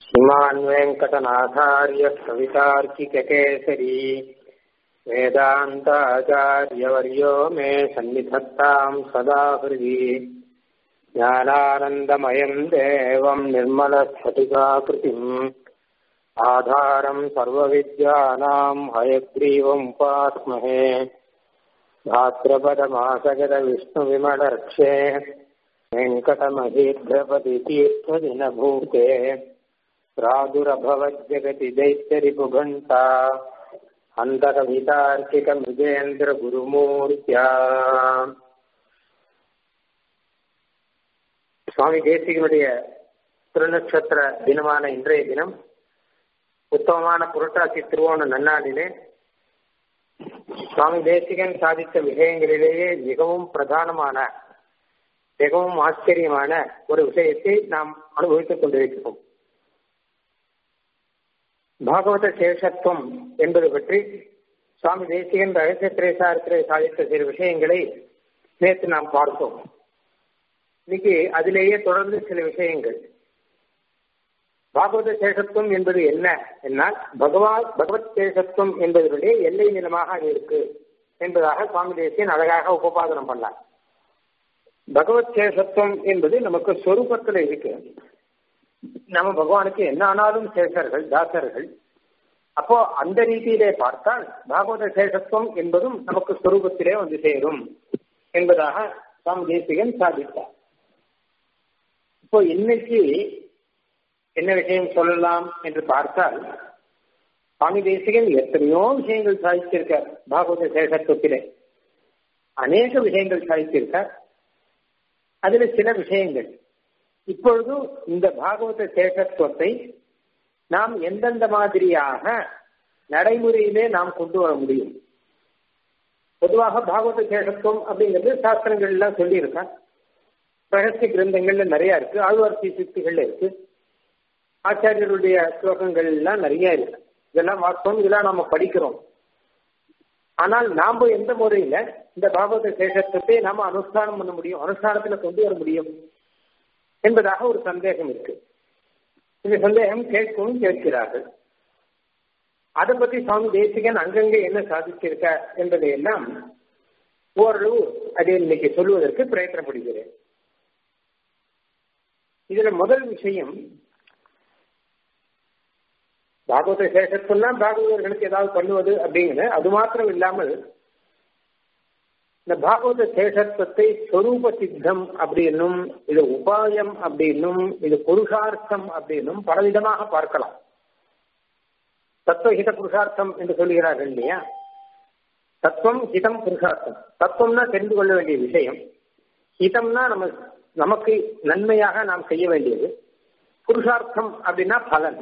श्रीमान् वेङ्कटनाथार्य कवितार्किककेसरी वेदान्ताचार्यवर्यो मे सन्निधत्ताम् सदा हृदि ज्ञानानन्दमयम् देवम् निर्मलस्फटिकाकृतिम् आधारम् सर्वविद्यानाम् हयग्रीवम् उपास्महे भाद्रपदमासगतविष्णुविमलर्क्षे वेङ्कटमहीभ्रपतितीर्थदिनभूते प्रादुरभवज्जगति दैत्यरिपुघण्टा अन्तकवितार्किकमृगेन्द्रगुरुमूर्त्या சுவாமி தேசிகனுடைய திருநட்சத்திர தினமான இன்றைய தினம் உத்தமமான புரட்டாசி திருவோண நன்னாளிலே சுவாமி தேசிகன் சாதித்த விஷயங்களிலேயே மிகவும் பிரதானமான மிகவும் ஆச்சரியமான ஒரு விஷயத்தை நாம் அனுபவித்துக் கொண்டிருக்கிறோம் பாகவத சேஷத்துவம் என்பது பற்றி சுவாமி தேசிகன் ரகசிய திரேசாரத்திலே சாதித்த சில விஷயங்களை நேற்று நாம் பார்த்தோம் இன்னைக்கு அதிலேயே தொடர்ந்து சில விஷயங்கள் பாகவத சேஷத்துவம் என்பது என்ன என்னால் பகவான் பகவத் சேஷத்துவம் என்பதனுடைய எல்லை நிலமாக அது இருக்கு என்பதாக சுவாமி தேசியன் அழகாக உபபாதனம் பண்ணார் பகவத் சேஷத்துவம் என்பது நமக்கு சொரூபத்தில் இருக்கு நம்ம பகவானுக்கு என்ன ஆனாலும் சேஷர்கள் தாசர்கள் அப்போ அந்த ரீதியிலே பார்த்தால் பாகவத சேஷத்துவம் என்பதும் நமக்கு சொரூபத்திலே வந்து சேரும் என்பதாக சுவாமி தேசிகன் சாதித்தார் இப்போ இன்னைக்கு என்ன விஷயம் சொல்லலாம் என்று பார்த்தால் சுவாமி தேசிகன் எத்தனையோ விஷயங்கள் சாதித்திருக்கார் பாகவத சேஷத்துவத்திலே அநேக விஷயங்கள் சாதித்திருக்கார் அதுல சில விஷயங்கள் இப்பொழுது இந்த பாகவத சேஷத்துவத்தை நாம் எந்தெந்த மாதிரியாக நடைமுறையிலே நாம் கொண்டு வர முடியும் பொதுவாக பாகவத சேஷத்துவம் அப்படிங்கிறது சாஸ்திரங்கள் எல்லாம் சொல்லியிருக்கான் ரகசிய கிரந்தங்கள்ல நிறைய இருக்கு ஆழ்வார் சீசுக்திகள்ல இருக்கு ஆச்சாரியருடைய ஸ்லோகங்கள் எல்லாம் நிறைய இருக்கு இதெல்லாம் வாஸ்தவம் இதெல்லாம் நாம படிக்கிறோம் ஆனால் நாம எந்த முறையில இந்த பாகவத சேஷத்துவத்தை நாம அனுஷ்டானம் பண்ண முடியும் அனுஷ்டானத்துல கொண்டு வர முடியும் என்பதாக ஒரு சந்தேகம் இருக்கு இந்த சந்தேகம் கேட்கவும் கேட்கிறார்கள் அதை பத்தி சுவாமி தேசிகன் அங்கங்கே என்ன சாதிச்சிருக்க என்பதை எல்லாம் ஓரளவு அதை இன்னைக்கு சொல்லுவதற்கு பிரயத்தனப்படுகிறேன் இதுல முதல் விஷயம் பாகவத சேஷத்துவம்னா பாகவதர்களுக்கு ஏதாவது பண்ணுவது அப்படிங்கிற அது மாத்திரம் இல்லாமல் இந்த பாகவத சேஷத்துவத்தை சொரூப சித்தம் அப்படின்னும் இது உபாயம் அப்படின்னும் இது புருஷார்த்தம் அப்படின்னும் பலவிதமாக பார்க்கலாம் தத்துவஹித புருஷார்த்தம் என்று சொல்கிறார்கள் இல்லையா தத்துவம் ஹிதம் புருஷார்த்தம் தத்துவம்னா தெரிந்து கொள்ள வேண்டிய விஷயம் ஹிதம்னா நம்ம நமக்கு நன்மையாக நாம் செய்ய வேண்டியது புருஷார்த்தம் அப்படின்னா பலன்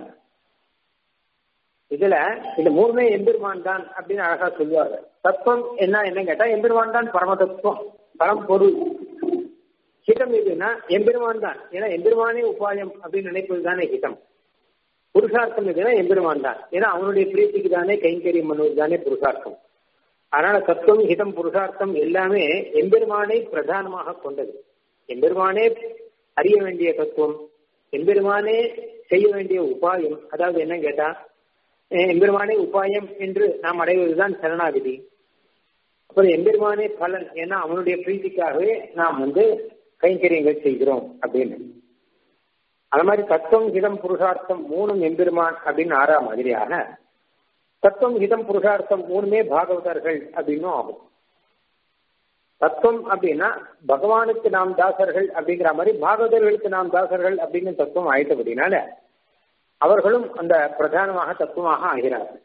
இதுல இந்த மூணுமே எம்பெருமான் தான் அப்படின்னு அழகா சொல்லுவாங்க தத்துவம் என்ன என்ன கேட்டா எம்பெருமான் தான் பரம தத்துவம் பரம் பொருள் ஹிதம் எதுன்னா எம்பெருமான் தான் ஏன்னா எம்பெருமானே உபாயம் அப்படின்னு நினைப்பது தானே ஹிதம் புருஷார்த்தம் எதுனா எம்பெருமான் தான் ஏன்னா அவனுடைய பிரீத்திக்கு தானே கைங்கரியம் பண்ணுவது தானே புருஷார்த்தம் அதனால தத்துவம் ஹிதம் புருஷார்த்தம் எல்லாமே எம்பெருமானை பிரதானமாக கொண்டது எம்பெருமானே அறிய வேண்டிய தத்துவம் எம்பெருமானே செய்ய வேண்டிய உபாயம் அதாவது என்ன கேட்டா எம்பெருமானே உபாயம் என்று நாம் அடைவதுதான் சரணாகதி அப்புறம் எம்பெருமானே பலன் ஏன்னா அவனுடைய பிரீதிக்காகவே நாம் வந்து கைங்கரியங்கள் செய்கிறோம் அப்படின்னு அது மாதிரி தத்துவம் ஹிதம் புருஷார்த்தம் மூணும் எம்பெருமான் அப்படின்னு ஆறா மாதிரியாக தத்துவம் ஹிதம் புருஷார்த்தம் மூணுமே பாகவதர்கள் அப்படின்னும் ஆகும் தத்துவம் அப்படின்னா பகவானுக்கு நாம் தாசர்கள் அப்படிங்கிற மாதிரி பாகவதர்களுக்கு நாம் தாசர்கள் அப்படிங்கிற தத்துவம் ஆயிட்டபடினால அவர்களும் அந்த பிரதானமாக தத்துவமாக ஆகிறார்கள்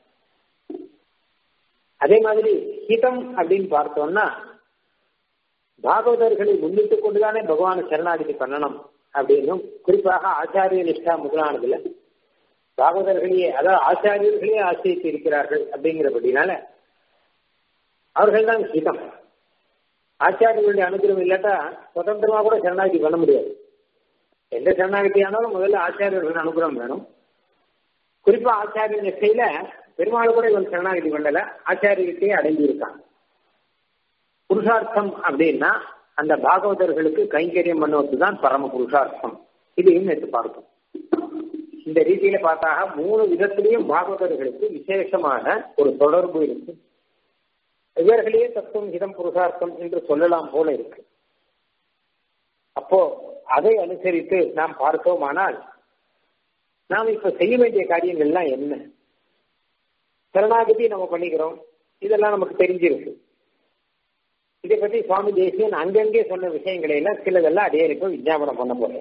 அதே மாதிரி ஹிதம் அப்படின்னு பார்த்தோம்னா பாகவதர்களை முன்னிட்டு கொண்டுதானே பகவான சரணாகதி பண்ணணும் அப்படின்னும் குறிப்பாக ஆச்சாரிய நிஷ்டா முதலானதுல பாகவதர்களையே அதாவது ஆச்சாரியர்களே ஆசிரித்து இருக்கிறார்கள் அப்படிங்கிறபடினால அவர்கள் தான் ஹிதம் ஆச்சாரியர்களுடைய அனுகிரகம் இல்லாட்டா சுதந்திரமா கூட சரணாகதி பண்ண முடியாது எந்த சரணாகதி ஆனாலும் முதல்ல ஆச்சாரியர்கள் அனுகிரகம் வேணும் குறிப்பா ஆச்சாரிய நிஷ்டையில பெருமாள் கூட இவன் சரணாகதி பண்ணல ஆச்சாரியத்தையே அடங்கி இருக்கான் புருஷார்த்தம் அப்படின்னா அந்த பாகவதர்களுக்கு கைங்கரியம் பண்ணுவது தான் பரம புருஷார்த்தம் இதையும் நேற்று பார்த்தோம் இந்த ரீதியில பார்த்தாக மூணு விதத்திலையும் பாகவதர்களுக்கு விசேஷமான ஒரு தொடர்பு இருக்கு இவர்களே தத்துவம் ஹிதம் புருஷார்த்தம் என்று சொல்லலாம் போல இருக்கு அப்போ அதை அனுசரித்து நாம் பார்த்தோமானால் நாம் இப்ப செய்ய வேண்டிய காரியங்கள்லாம் என்ன சரணாகதி நம்ம பண்ணிக்கிறோம் இதெல்லாம் நமக்கு தெரிஞ்சிருக்கு இதை பத்தி சுவாமி தேசியன் அங்கங்கே சொன்ன விஷயங்களை எல்லாம் சிலதெல்லாம் அதே இருக்கும் விஞ்ஞாபனம் பண்ண போறேன்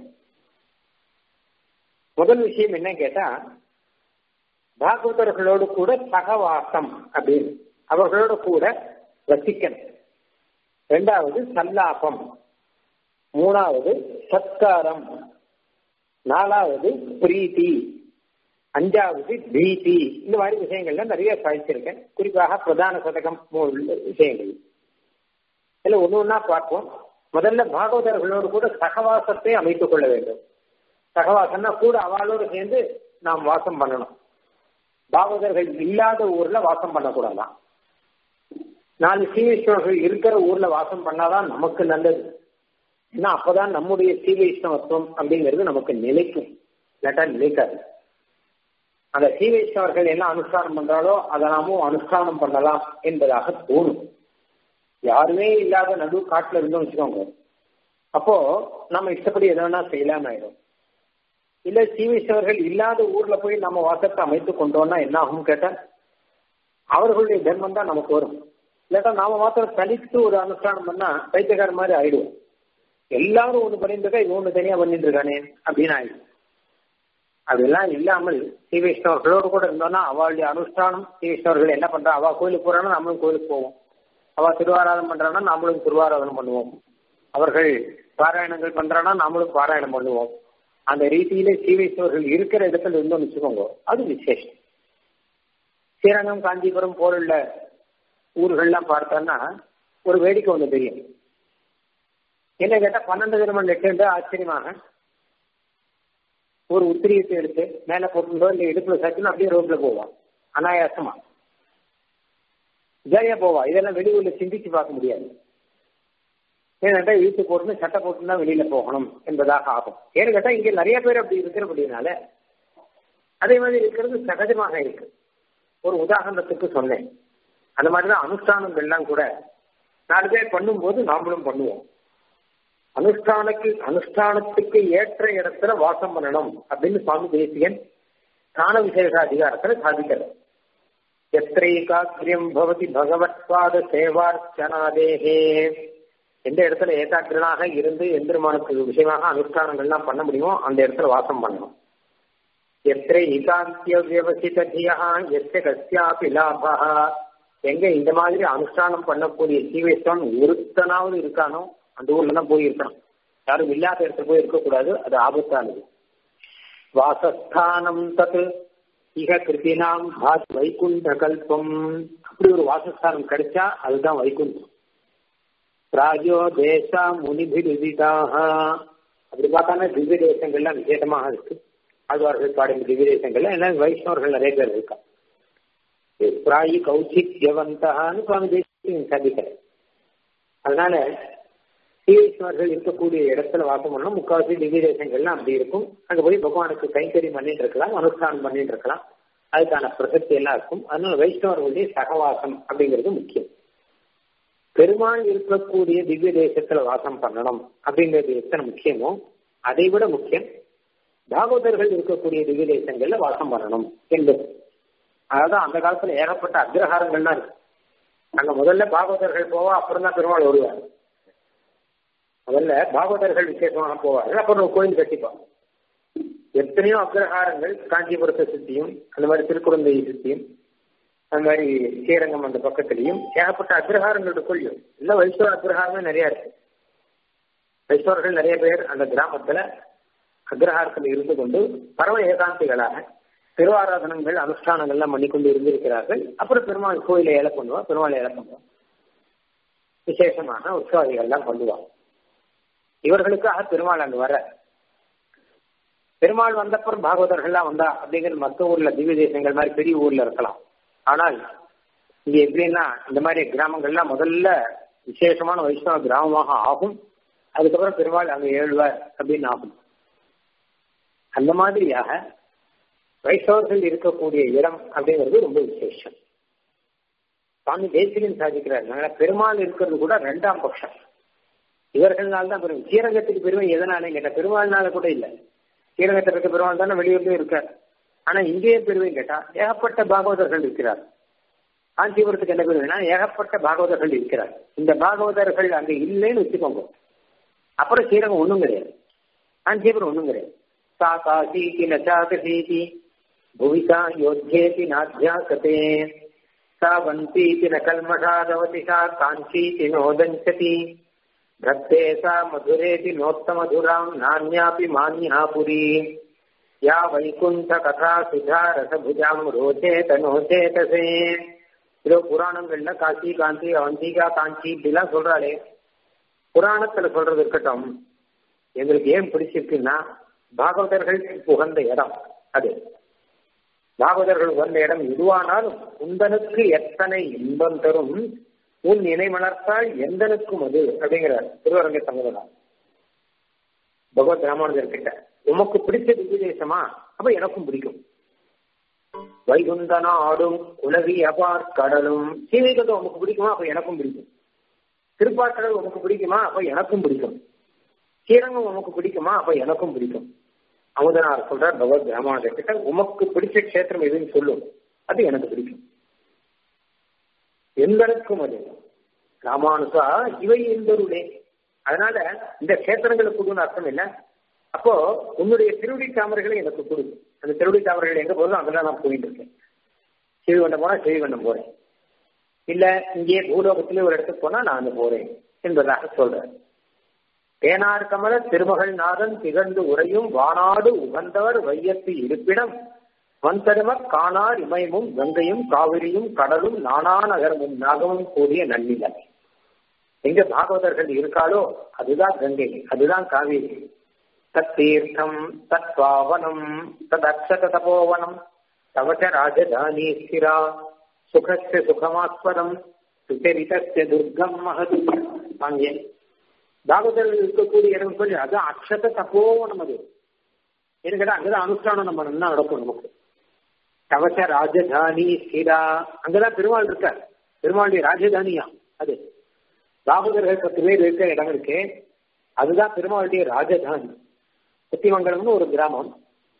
முதல் விஷயம் என்ன கேட்டா பாகவதர்களோடு கூட சகவாசம் அப்படின்னு அவர்களோட கூட வசிக்கணும் ரெண்டாவது சல்லாபம் மூணாவது சத்காரம் நாலாவது பிரீத்தி அஞ்சாவது பீதி இந்த மாதிரி விஷயங்கள்ல நிறைய சாதிச்சிருக்கேன் குறிப்பாக பிரதான சதகம் விஷயங்கள் இதுல ஒண்ணு ஒன்னா பார்ப்போம் முதல்ல பாகவதர்களோடு கூட சகவாசத்தை அமைத்துக் கொள்ள வேண்டும் சகவாசம்னா கூட அவளோடு சேர்ந்து நாம் வாசம் பண்ணணும் பாகவதர்கள் இல்லாத ஊர்ல வாசம் பண்ணக்கூடாதான் நாலு சீவைஷ்ணவர்கள் இருக்கிற ஊர்ல வாசம் பண்ணாதான் நமக்கு நல்லது ஏன்னா அப்பதான் நம்முடைய சீவைஷ்ணவத்துவம் அப்படிங்கிறது நமக்கு நிலைக்கும் இல்லாட்டா நிலைக்காது அந்த சீவைஷ்ணவர்கள் என்ன அனுஷ்டானம் பண்றாலோ அதை நாமும் அனுஷ்டானம் பண்ணலாம் என்பதாக தோணும் யாருமே இல்லாத நடு காட்டுல இருந்தோம் வச்சுக்கோங்க அப்போ நம்ம இஷ்டப்படி எது வேணா செய்யலாம் ஆயிடும் இல்ல சீவைஷ்ணவர்கள் இல்லாத ஊர்ல போய் நம்ம வாசத்தை அமைத்து கொண்டோம்னா என்ன ஆகும் கேட்டா அவர்களுடைய தர்மம் தான் நமக்கு வரும் இல்லாட்டா நாம மாத்திரம் தனித்து ஒரு அனுஷ்டானம் பண்ணா பைத்தியக்கார மாதிரி ஆயிடுவோம் எல்லாரும் ஒண்ணு பண்ணிட்டு இருக்கா இவன் ஒண்ணு தனியா பண்ணிட்டு இருக்கானே அப்படின்னு ஆயிடும் அதெல்லாம் இல்லாமல் ஸ்ரீ வைஷ்ணவர்களோடு கூட இருந்தோம்னா அவளுடைய அனுஷ்டானம் ஸ்ரீ வைஷ்ணவர்கள் என்ன பண்றா அவ கோயிலுக்கு போறான்னா நம்மளும் கோயிலுக்கு போவோம் அவ திருவாராதனம் பண்றான்னா நம்மளும் திருவாராதனம் பண்ணுவோம் அவர்கள் பாராயணங்கள் பண்றான்னா நம்மளும் பாராயணம் பண்ணுவோம் அந்த ரீதியில ஸ்ரீ வைஷ்ணவர்கள் இருக்கிற இடத்துல இருந்தோம்னு வச்சுக்கோங்க அது விசேஷம் ஸ்ரீரங்கம் காஞ்சிபுரம் போலுள்ள ஊர்கள்லாம் பார்த்தோம்னா ஒரு வேடிக்கை ஒன்று தெரியும் என்ன கேட்டா பன்னெண்டு தினமன் எட்டு ஆச்சரியமாக ஒரு உத்திரியத்தை எடுத்து மேல போட்டுட்டோ இல்ல இடுப்புல சச்சுன்னு அப்படியே ரோட்ல போவான் அனாயாசமா ஜாலியா போவா இதெல்லாம் வெளியூர்ல சிந்திச்சு பார்க்க முடியாது ஏன்னாட்டா இழுத்து போட்டு சட்டை போட்டு தான் வெளியில போகணும் என்பதாக ஆகும் ஏன்னு கேட்டா இங்க நிறைய பேர் அப்படி இருக்கிறபடினால அதே மாதிரி இருக்கிறது சகஜமாக இருக்கு ஒரு உதாரணத்துக்கு சொன்னேன் அந்த மாதிரிதான் அனுஷ்டானங்கள்லாம் கூட நாலு பேர் பண்ணும்போது நாமளும் பண்ணுவோம் அனுஷ்டானக்கு அனுஷ்டானத்துக்கு ஏற்ற இடத்துல வாசம் பண்ணணும் அப்படின்னு சுவாமி தேசியன் ஸ்நான விசேஷ அதிகாரத்துல சாதிக்கிறது எத்திரைகாக்கிரியம் பவதி பகவத்பாத சேவார்ச்சனாதேகே எந்த இடத்துல ஏகாக்கிரனாக இருந்து எந்திரமானுக்கு விஷயமாக அனுஷ்டானங்கள்லாம் பண்ண முடியுமோ அந்த இடத்துல வாசம் பண்ணணும் எத்திரை ஏகாந்திய வியவசிதியா எத்த கஸ்யாபி லாபா எங்க இந்த மாதிரி அனுஷ்டானம் பண்ணக்கூடிய சீவேஸ்வரன் ஒருத்தனாவது இருக்கானோ அந்த ஊர்ல தான் போய் இருக்கணும் யாரும் இல்லாத இடத்துல போய் இருக்கக்கூடாது அது ஆபத்தானது வாசஸ்தானம் தத் இக கிருத்தினாம் பாத் வைகுண்ட கல்பம் அப்படி ஒரு வாசஸ்தானம் கிடைச்சா அதுதான் வைகுண்டம் ராஜோ தேசா முனிபிரிதிதாக அப்படி பார்த்தாலே திவ்ய தேசங்கள்லாம் விசேஷமாக இருக்கு ஆழ்வார்கள் பாடும் திவ்ய தேசங்கள்ல எல்லாம் வைஷ்ணவர்கள் நிறைய பேர் இருக்கா பிராயி கௌசித்யவந்தான்னு சுவாமி தேசியம் சாதிக்கிறேன் அதனால சீவேஸ்வரர்கள் இருக்கக்கூடிய இடத்துல வாசம் பண்ணணும் முக்காவாசி திவ்ய தேசங்கள்லாம் அப்படி இருக்கும் அங்க போய் பகவானுக்கு கைங்கரியம் பண்ணிட்டு இருக்கலாம் அனுஷ்டானம் பண்ணிட்டு இருக்கலாம் அதுக்கான பிரசக்தி எல்லாம் இருக்கும் அதனால வைஷ்ணவர்களுடைய சகவாசம் அப்படிங்கிறது முக்கியம் பெருமாள் இருக்கக்கூடிய திவ்ய தேசத்துல வாசம் பண்ணணும் அப்படிங்கிறது எத்தனை முக்கியமோ அதை விட முக்கியம் பாகவதர்கள் இருக்கக்கூடிய திவ்ய தேசங்கள்ல வாசம் பண்ணணும் என்பது அதாவது அந்த காலத்துல ஏகப்பட்ட அக்ரஹாரங்கள்லாம் இருக்கு அங்க முதல்ல பாகவதர்கள் போவா அப்புறம் தான் பெருமாள் வருவார் முதல்ல பாகவதர்கள் விசேஷமாக போவார்கள் அப்புறம் கோயில் கட்டிப்பாங்க எத்தனையோ அக்ரஹாரங்கள் காஞ்சிபுரத்தை சுத்தியும் அந்த மாதிரி திருக்குழந்தையை சுத்தியும் அந்த மாதிரி ஸ்ரீரங்கம் அந்த பக்கத்திலையும் ஏகப்பட்ட அக்ரஹாரங்கள் இருக்குள்ளும் எல்லாம் வைஷ்ணவ அக்ரஹாரமே நிறைய இருக்கு வைஷ்ணவர்கள் நிறைய பேர் அந்த கிராமத்துல அக்ரஹாரத்தில் இருந்து கொண்டு பரம ஏகாந்திகளாக திருவாராதனங்கள் அனுஷ்டானங்கள்லாம் பண்ணிக்கொண்டு இருந்திருக்கிறார்கள் அப்புறம் பெருமாள் கோயிலை ஏல பண்ணுவா பெருமாள் ஏல பண்ணுவா விசேஷமான உற்சவாதிகள்லாம் பண்ணுவாங்க இவர்களுக்காக பெருமாள் அங்கு வர பெருமாள் வந்தப்புறம் பாகவதர்கள்லாம் வந்தா அப்படிங்கிறது மற்ற ஊர்ல திவ்ய தேசங்கள் மாதிரி பெரிய ஊர்ல இருக்கலாம் ஆனால் இங்க எப்படின்னா இந்த மாதிரி கிராமங்கள்லாம் முதல்ல விசேஷமான வைஷ்ணவ கிராமமாக ஆகும் அதுக்கப்புறம் பெருமாள் அங்க ஏழுவார் அப்படின்னு ஆகும் அந்த மாதிரியாக வைஷ்ணவர்கள் இருக்கக்கூடிய இடம் அப்படிங்கிறது ரொம்ப விசேஷம் சுவாமி தேசிகன் சாதிக்கிறார் பெருமாள் இருக்கிறது கூட ரெண்டாம் பட்சம் இவர்கள்னால தான் பெருமை ஸ்ரீரங்கத்துக்கு பெருமை எதனாலே கேட்ட பெருமாள்னால கூட இல்லை ஸ்ரீரங்கத்தில் இருக்க பெருமாள் தானே வெளியூர்லயும் இருக்கார் ஆனா இங்கேயே பெருமை கேட்டா ஏகப்பட்ட பாகவதர்கள் இருக்கிறார் காஞ்சிபுரத்துக்கு என்ன பெருமைனா ஏகப்பட்ட பாகவதர்கள் இருக்கிறார் இந்த பாகவதர்கள் அங்க இல்லைன்னு வச்சுக்கோங்க அப்புறம் ஸ்ரீரங்கம் ஒண்ணும் கிடையாது காஞ்சிபுரம் ஒண்ணும் கிடையாது சா காசீதி நச்சாகசீதி புவிசா யோத்தியேதி நாத்தியாசதே சா வந்தீதி ந கல்மஷாதவதி சா காஞ்சீதி நோதஞ்சதி भक्ते सा मधुरेति नोत्तमधुराम् नान्यापि मान्या पुरी या वैकुण्ठ कथा सुधा रसभुजाम् रोचेत नोचेतसे இதோ புராணங்கள்ல காசி காந்தி அவந்திகா காஞ்சி இப்படிலாம் சொல்றாளே புராணத்துல சொல்றது இருக்கட்டும் எங்களுக்கு ஏன் பிடிச்சிருக்குன்னா பாகவதர்கள் உகந்த இடம் அது பாகவதர்கள் உகந்த இடம் எதுவானாலும் உந்தனுக்கு எத்தனை இன்பம் தரும் உன் நினை மலர்த்தால் எந்தனுக்கும் அது அப்படிங்கிறார் திருவரங்க சங்கரனார் பகவத் ராமானுஜர் கிட்ட உமக்கு பிடிச்ச திவ்ய தேசமா அப்ப எனக்கும் பிடிக்கும் வைகுந்தனா ஆடும் உலவி அபார் கடலும் சீவைகதை உமக்கு பிடிக்குமா அப்ப எனக்கும் பிடிக்கும் திருப்பாக்கடல் உமக்கு பிடிக்குமா அப்ப எனக்கும் பிடிக்கும் ஸ்ரீரங்கம் உமக்கு பிடிக்குமா அப்ப எனக்கும் பிடிக்கும் அமுதனார் சொல்றார் பகவத் ராமானுஜர் கிட்ட உமக்கு பிடிச்ச கஷேத்திரம் எதுன்னு சொல்லும் அது எனக்கு பிடிக்கும் எங்களுக்கும் அது ராமானுசா இவை என்பருளே அதனால இந்த கஷேத்திரங்களுக்கு கொடுன்னு அர்த்தம் இல்லை அப்போ உன்னுடைய திருவடி தாமரைகளை எனக்கு கொடு அந்த திருவடி தாமரைகள் எங்க போதும் அங்கெல்லாம் நான் போயிட்டு இருக்கேன் சிவிவண்டம் போனா சிவிவண்டம் போறேன் இல்ல இங்கே பூலோகத்திலே ஒரு இடத்துக்கு போனா நான் அங்க போறேன் என்பதாக சொல்றேன் தேனார் கமல திருமகள் நாதன் திகழ்ந்து உரையும் வானாடு உகந்தவர் வையத்து இருப்பிடம் வந்தரும காணார் இமயமும் கங்கையும் காவிரியும் கடலும் நானா நகரமும் நாகமும் கூடிய நன்னிலை எங்க பாகவதர்கள் இருக்காளோ அதுதான் கங்கை அதுதான் காவிரி தத்தீர்த்தம் தத்வாவனம் ததக்ஷத தபோவனம் தவச்ச ராஜதானி ஸ்திரா சுகஸ்ய சுகமாஸ்பதம் சுச்சரிதஸ்ய துர்க்கம் மகது அங்கே பாகவதர்கள் இருக்கக்கூடிய இடம் சொல்லி அது அக்ஷத தபோவனம் அது எனக்கு அங்கதான் அனுஷ்டானம் நம்ம நல்லா நடக்கும் நமக்கு கவச ராஜதானி ஸ்திரா அங்கதான் பெருமாள் இருக்கார் பெருமாளுடைய ராஜதானியா அது தாமோதர்கள் பத்து பேர் இருக்கிற இடம் இருக்கு அதுதான் பெருமாளுடைய ராஜதானி குத்திமங்கலம்னு ஒரு கிராமம்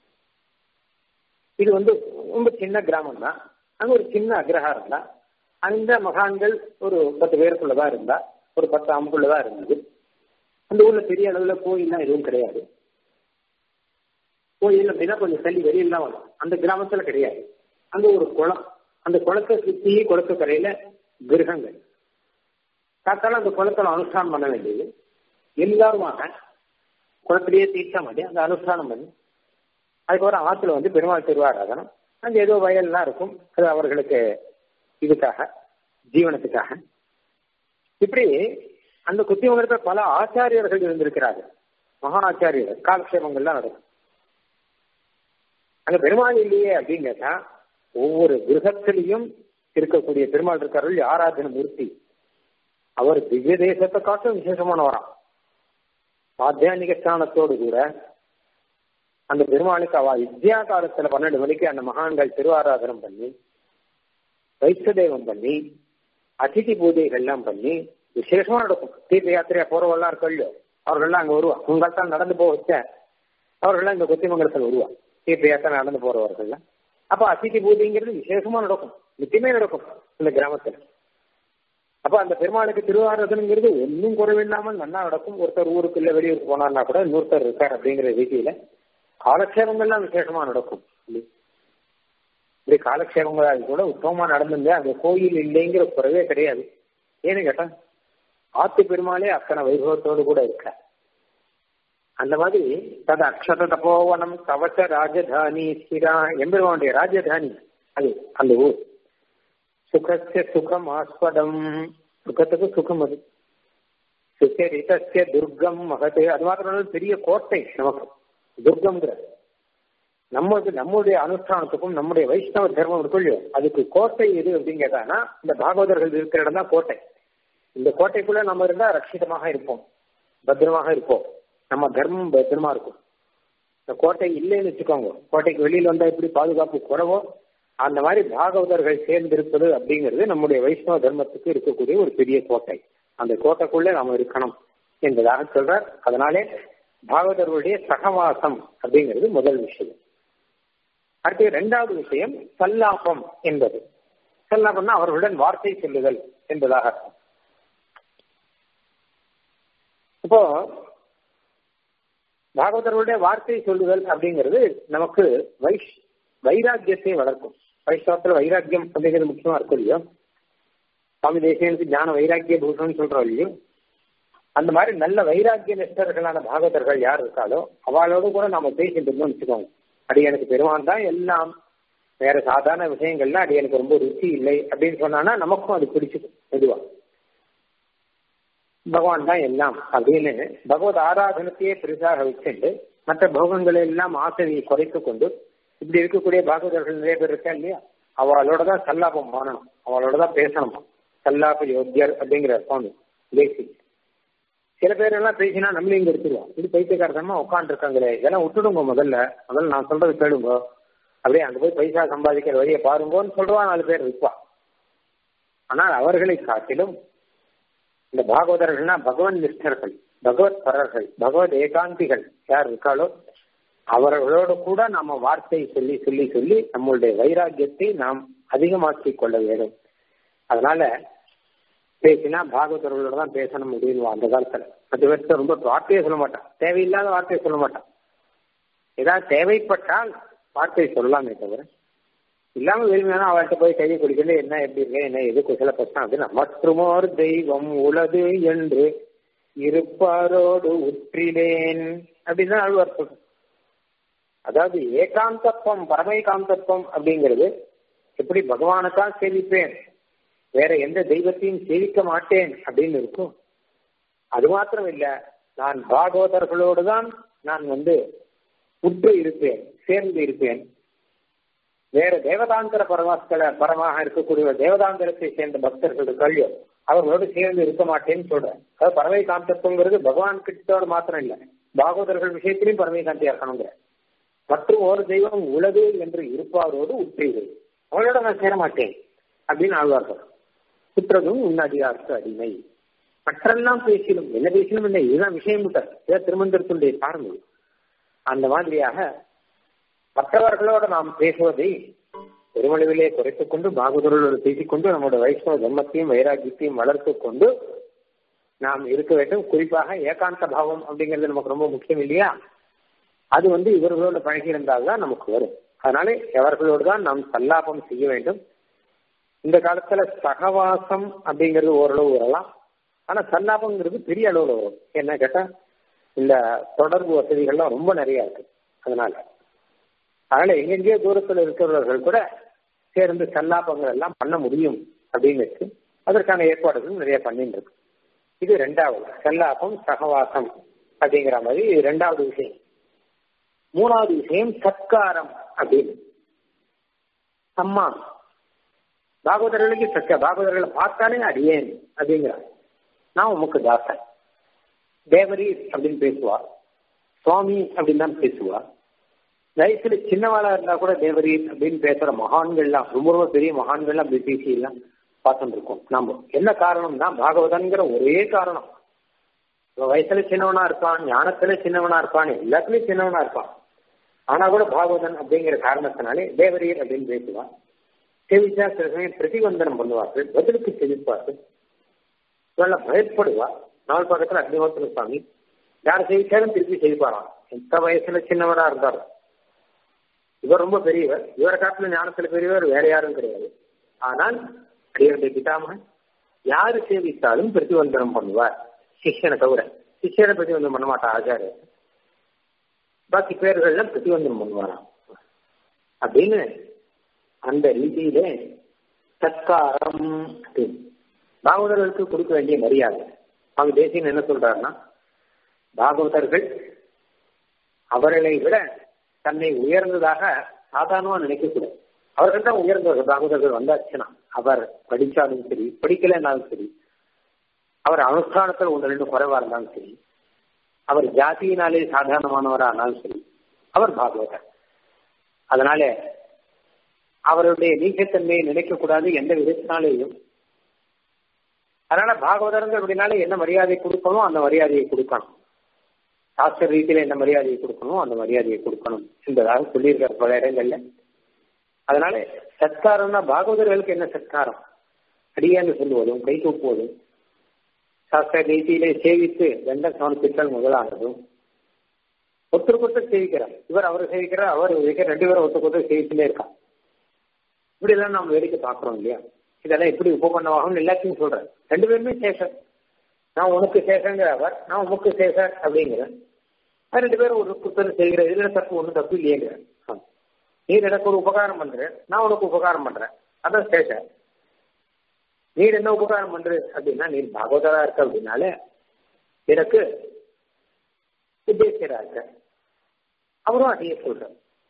இது வந்து ரொம்ப சின்ன கிராமம் தான் அங்க ஒரு சின்ன அக்ரஹாரம் தான் அந்த மகான்கள் ஒரு பத்து பேருக்குள்ளதான் இருந்தா ஒரு பத்து அம்புக்குள்ளதான் இருந்தது அந்த ஊர்ல பெரிய அளவுல கோயில்லாம் எதுவும் கிடையாது கோயில் அப்படின்னா கொஞ்சம் தள்ளி வெளியில தான் வரும் அந்த கிராமத்துல கிடையாது அங்க ஒரு குளம் அந்த குளத்தை சுத்தி குளத்து கரையில கிரகங்கள் காத்தாலும் அந்த குளத்துல அனுஷ்டானம் பண்ண வேண்டியது எல்லாருமாக குளத்திலேயே தீர்த்தம் பண்ணி அந்த அனுஷ்டானம் பண்ணி அதுக்கப்புறம் ஆத்துல வந்து பெருமாள் திருவாராதனம் அங்க ஏதோ வயல்லாம் இருக்கும் அது அவர்களுக்கு இதுக்காக ஜீவனத்துக்காக இப்படி அந்த குத்திமங்கலத்தில் பல ஆச்சாரியர்கள் இருந்திருக்கிறார்கள் மகா ஆச்சாரியர்கள் காலக்ஷேபங்கள்லாம் நடக்கும் அங்க பெருமாள் இல்லையே அப்படின்னு கேட்டா ஒவ்வொரு கிரகத்திலையும் இருக்கக்கூடிய பெருமாள் இருக்கார்கள் ஆராதன மூர்த்தி அவர் திவ்ய தேசத்தை காட்டும் விசேஷமானவராம் ஆத்தியானிக ஸ்தானத்தோடு கூட அந்த பெருமாளுக்கு அவ வித்யா காலத்துல பன்னெண்டு மணிக்கு அந்த மகான்கள் திருவாராதனம் பண்ணி வைஷ்ணதேவம் பண்ணி அதிதி பூஜைகள்லாம் பண்ணி விசேஷமா நடக்கும் தீர்த்த யாத்திரையா போறவெல்லாம் இருக்கோ அவர்கள்லாம் அங்க வருவா உங்கள் தான் நடந்து போக வச்ச அவர்கள்லாம் இந்த கொத்திமங்கலத்தில் வருவா தீர்த்த யாத்திரை நடந்து போறவர்கள் அப்ப அதிதி பூஜைங்கிறது விசேஷமா நடக்கும் நிச்சயமே நடக்கும் இந்த கிராமத்துல அப்ப அந்த பெருமாளுக்கு திருவாரதனுங்கிறது ஒன்றும் குறைவில்லாமல் நல்லா நடக்கும் ஒருத்தர் ஊருக்கு இல்ல வெளியூருக்கு போனார்னா கூட இன்னொருத்தர் இருக்கார் அப்படிங்கிற ரீதியில காலக்ஷேபங்கள்லாம் விசேஷமா நடக்கும் இப்படி காலக்ஷேபங்கள் அது கூட உத்தமமா நடந்துங்க அந்த கோயில் இல்லைங்கிற குறைவே கிடையாது ஏன்னு கேட்டா ஆத்து பெருமாளே அத்தனை வைபவத்தோடு கூட இருக்க அந்த மாதிரி தது அக்ஷத தபோவனம் கவச ராஜதானி ஸ்திரா எம்பெருமானுடைய ராஜதானி அது அந்த ஊர் சுகஸ்ய சுகம் ஆஸ்பதம் சுகத்துக்கு சுகம் அது சுச்சரிதஸ்ய துர்க்கம் மகது அது மாத்திரம் பெரிய கோட்டை நமக்கு துர்க்கம்ங்கிற நமக்கு நம்முடைய அனுஷ்டானத்துக்கும் நம்முடைய வைஷ்ணவ தர்மம் இருக்குள்ளோ அதுக்கு கோட்டை எது அப்படின்னு கேட்டாங்கன்னா இந்த பாகவதர்கள் இருக்கிற இடம் தான் கோட்டை இந்த கோட்டைக்குள்ள நம்ம இருந்தா ரட்சிதமாக இருப்போம் பத்திரமாக இருப்போம் நம்ம தர்மம் பத்திரமா இருக்கும் இந்த கோட்டை இல்லைன்னு வச்சுக்கோங்க கோட்டைக்கு வெளியில வந்தா எப்படி பாதுகாப்பு குறவோ அந்த மாதிரி பாகவதர்கள் சேர்ந்திருப்பது அப்படிங்கிறது நம்முடைய வைஷ்ணவ தர்மத்துக்கு இருக்கக்கூடிய ஒரு பெரிய கோட்டை அந்த கோட்டைக்குள்ளே நாம இருக்கணும் என்பதாக சொல்றார் அதனாலே பாகவதர்களுடைய சகவாசம் அப்படிங்கிறது முதல் விஷயம் அடுத்து இரண்டாவது விஷயம் சல்லாபம் என்பது சல்லாபம்னா அவர்களுடன் வார்த்தை சொல்லுதல் என்பதாக அர்த்தம் இப்போ பாகவதர்களுடைய வார்த்தை சொல்லுதல் அப்படிங்கிறது நமக்கு வைஷ் வைராக்கியத்தை வளர்க்கும் வைஷ்ணவத்தில் வைராக்கியம் அப்படிங்கிறது முக்கியமா இருக்கும் இல்லையோ சுவாமி தேசியனுக்கு ஞான வைராக்கிய பூஷன் சொல்றோம் இல்லையோ அந்த மாதிரி நல்ல வைராக்கிய நிஷ்டர்களான பாகவதர்கள் யார் இருக்காளோ அவளோடு கூட நாம பேசிட்டு இருந்தோம் வச்சுக்கோங்க அடியனுக்கு பெருமான் தான் எல்லாம் வேற சாதாரண விஷயங்கள்லாம் அடியனுக்கு ரொம்ப ருச்சி இல்லை அப்படின்னு சொன்னானா நமக்கும் அது பிடிச்சிக்கும் மெதுவா பகவான் தான் எல்லாம் அப்படின்னு பகவத் ஆராதனத்தையே பெருசாக வச்சுட்டு மற்ற போகங்களை எல்லாம் ஆசையை குறைத்து கொண்டு இப்படி இருக்கக்கூடிய பாகவதர்கள் நிறைய பேர் இருக்கா இல்லையா அவளோட தான் சல்லாபம் பண்ணணும் அவளோட தான் பேசணுமா சல்லாப யோக்கியர் அப்படிங்கிற சுவாமி தேசி சில பேர் எல்லாம் பேசினா நம்மளும் இங்க எடுத்துருவோம் இது பைத்தியக்காரத்தனமா உட்காந்துருக்காங்களே இதெல்லாம் விட்டுடுங்க முதல்ல முதல்ல நான் சொல்றது கேளுங்க அப்படியே அங்க போய் பைசா சம்பாதிக்கிற வழியை பாருங்கன்னு சொல்றவா நாலு பேர் இருப்பா ஆனால் அவர்களை காட்டிலும் இந்த பாகவதர்கள்னா பகவன் நிஷ்டர்கள் பகவத் பரர்கள் பகவத் ஏகாந்திகள் யார் இருக்காளோ அவர்களோடு கூட நாம வார்த்தை சொல்லி சொல்லி சொல்லி நம்மளுடைய வைராக்கியத்தை நாம் அதிகமாக்கி கொள்ள வேண்டும் அதனால பேசினா பாகவதர்களோட தான் பேசணும் அப்படின்னு அந்த காலத்துல மற்ற பேர்த்த ரொம்ப வார்த்தையை சொல்ல மாட்டான் தேவையில்லாத வார்த்தையை சொல்ல மாட்டான் ஏதாவது தேவைப்பட்டால் வார்த்தை சொல்லலாமே தவிர இல்லாம விரும்பினா அவள்கிட்ட போய் கையை குடிக்கல என்ன எப்படி இருக்க என்ன எது குசல பிரச்சனை அப்படின்னா மற்றுமோர் தெய்வம் உலது என்று இருப்பாரோடு உற்றிலேன் அப்படின்னு தான் அழுவார் சொல்றேன் அதாவது ஏகாந்தத்துவம் பரமைகாந்தத்துவம் அப்படிங்கிறது எப்படி பகவானுக்காக சேவிப்பேன் வேற எந்த தெய்வத்தையும் சேவிக்க மாட்டேன் அப்படின்னு இருக்கும் அது மாத்திரம் இல்ல நான் பாகவதர்களோடு தான் நான் வந்து உற்று இருப்பேன் சேர்ந்து இருப்பேன் வேற தேவதாந்திர பரமாஸ்கள பரமாக இருக்கக்கூடிய தேவதாந்திரத்தை சேர்ந்த பக்தர்கள் கல்யோ அவர்களோடு சேர்ந்து இருக்க மாட்டேன்னு சொல்றேன் அதாவது பறவை காந்தத்துவங்கிறது பகவான் கிட்டோட மாத்திரம் இல்ல பாகவதர்கள் விஷயத்திலையும் பறவை காந்தியா இருக்கணுங்கிற மற்றும் ஒரு தெய்வம் உலகு என்று இருப்பாரோடு உற்றீர்கள் அவளோட நான் சேர மாட்டேன் அப்படின்னு ஆழ்வார்கள் குற்றதும் உன்னடியார்க்கு அடிமை மற்றெல்லாம் பேசிலும் என்ன பேசிலும் இல்லை இதுதான் விஷயம் விட்டார் இதான் திருமந்திரத்துடைய சார்ந்தது அந்த மாதிரியாக மற்றவர்களோட நாம் பேசுவதை பெருமளவிலே குறைத்துக் கொண்டு பாகவதர்களோடு பேசிக்கொண்டு நம்முடைய வைஷ்ணவ தர்மத்தையும் வைராக்கியத்தையும் வளர்த்து கொண்டு நாம் இருக்க வேண்டும் குறிப்பாக ஏகாந்த பாவம் அப்படிங்கிறது நமக்கு ரொம்ப முக்கியம் இல்லையா அது வந்து இவர்களோடு பழகி இருந்தால்தான் நமக்கு வரும் அதனால எவர்களோடு தான் நாம் சல்லாபம் செய்ய வேண்டும் இந்த காலத்துல சகவாசம் அப்படிங்கிறது ஓரளவு வரலாம் ஆனா சல்லாபங்கிறது பெரிய அளவுல வரும் என்ன கேட்டா இந்த தொடர்பு வசதிகள்லாம் ரொம்ப நிறைய இருக்கு அதனால அதனால எங்கெங்கேயோ தூரத்துல இருக்கிறவர்கள் கூட சேர்ந்து சல்லாபங்கள் எல்லாம் பண்ண முடியும் அப்படின்னு இருக்கு அதற்கான ஏற்பாடுகள் நிறைய பண்ணிட்டு இருக்கு இது ரெண்டாவது சல்லாபம் சகவாசம் அப்படிங்கிற மாதிரி இது ரெண்டாவது விஷயம் மூணாவது விஷயம் சத்காரம் அப்படின்னு சம்மான் பாகவதர்களுக்கு சக்க பாகவதர்களை பார்த்தாலே அடியேன் அப்படிங்கிறார் நான் உமக்கு தாசன் தேவரி அப்படின்னு பேசுவா சுவாமி அப்படின்னு தான் பேசுவா வயசுல சின்னவாளா இருந்தா கூட தேவரி அப்படின்னு பேசுற மகான்கள்லாம் ரொம்ப ரொம்ப பெரிய மகான்கள்லாம் அப்படி பேசி எல்லாம் பார்த்துட்டு இருக்கோம் நாம என்ன காரணம்னா பாகவதன்கிற ஒரே காரணம் வயசுல சின்னவனா இருப்பான் ஞானத்துல சின்னவனா இருப்பான் எல்லாத்துலயும் சின்னவனா இருப்பான் ஆனா கூட பாகவதன் அப்படிங்கிற காரணத்தினாலே தேவரீர் அப்படின்னு பேசுவான் செவிச்சா சில சமயம் பிரதிவந்தனம் பண்ணுவார்கள் பதிலுக்கு செவிப்பார்கள் இவெல்லாம் பயப்படுவா நாள் பக்கத்துல அக்னிஹோத்திர சுவாமி யார் செவிச்சாலும் திருப்பி செய்வாராம் எந்த வயசுல சின்னவரா இருந்தாலும் இவர் ரொம்ப பெரியவர் இவரை காட்டில ஞானத்துல பெரியவர் வேற யாரும் கிடையாது ஆனால் அடியருடைய பிதாமகன் யாரு சேவித்தாலும் பிரதிவந்தனம் பண்ணுவார் சிஷ்யனை தவிர சிஷ்யனை பிரதிவந்தனம் பண்ண மாட்டா ஆச்சாரியர் பாக்கி பேர்கள்லாம் பிரதிவந்தனம் பண்ணுவாராம் அப்படின்னு அந்த ரீதியிலே சத்காரம் பாகவதர்களுக்கு கொடுக்க வேண்டிய மரியாதை அவங்க தேசியன் என்ன சொல்றாருன்னா பாகவதர்கள் அவர்களை விட தன்னை உயர்ந்ததாக சாதாரணமா நினைக்கக்கூடாது அவர்கள் தான் உயர்ந்தவர்கள் பாகவதர்கள் வந்தாச்சுன்னா அவர் படிச்சாலும் சரி படிக்கலைன்னாலும் சரி அவர் அனுஷ்டானத்தில் ஒன்று ரெண்டு குறைவா இருந்தாலும் சரி அவர் ஜாதியினாலே சாதாரணமானவரா ஆனாலும் சரி அவர் பாகவதர் அதனால அவருடைய நீச்சத்தன்மையை நினைக்கக்கூடாது எந்த விதத்தினாலேயும் அதனால பாகவதர்கள் அப்படின்னாலே என்ன மரியாதை கொடுக்கணும் அந்த மரியாதையை கொடுக்கணும் சாஸ்திர ரீதியில என்ன மரியாதையை கொடுக்கணும் அந்த மரியாதையை கொடுக்கணும் என்பதாக சொல்லியிருக்கார் பல இடங்கள்ல அதனால சத்காரம்னா பாகவதர்களுக்கு என்ன சத்காரம் அடியான்னு சொல்லுவதும் கை தூக்குவதும் சாஸ்திர ரீதியிலே சேவித்து தண்ட சமர்ப்பித்தல் முதலானதும் ஒருத்தருக்கு ஒருத்தர் சேவிக்கிறார் இவர் அவர் சேவிக்கிறார் அவர் ரெண்டு பேரும் ஒருத்தருக்கு ஒருத்தர் சேவிச்சுட்டே இருக்கான் இப்படி எல்லாம் நம்ம வேடிக்கை பாக்குறோம் இல்லையா இதெல்லாம் எப்படி உபபன்னமாகும் எல்லாத்தையும் சொல்றேன் ரெண்டு பேருமே சேஷன் நான் உனக்கு சேஷங்கிற அவர் நான் உனக்கு சேஷர் அப்படிங்கிறேன் ரெண்டு பேரும் ஒரு புத்தகம் செய்கிற இதுல தப்பு ஒன்றும் தப்பு இல்லையேங்கிற நீ எனக்கு ஒரு உபகாரம் பண்ற நான் உனக்கு உபகாரம் பண்றேன் அதான் சேஷன் நீர் என்ன உபகாரம் பண்ற அப்படின்னா நீர் பாகவதரா இருக்க அப்படின்னால எனக்கு உத்தேசியரா இருக்க அவரும் அதையே சொல்ற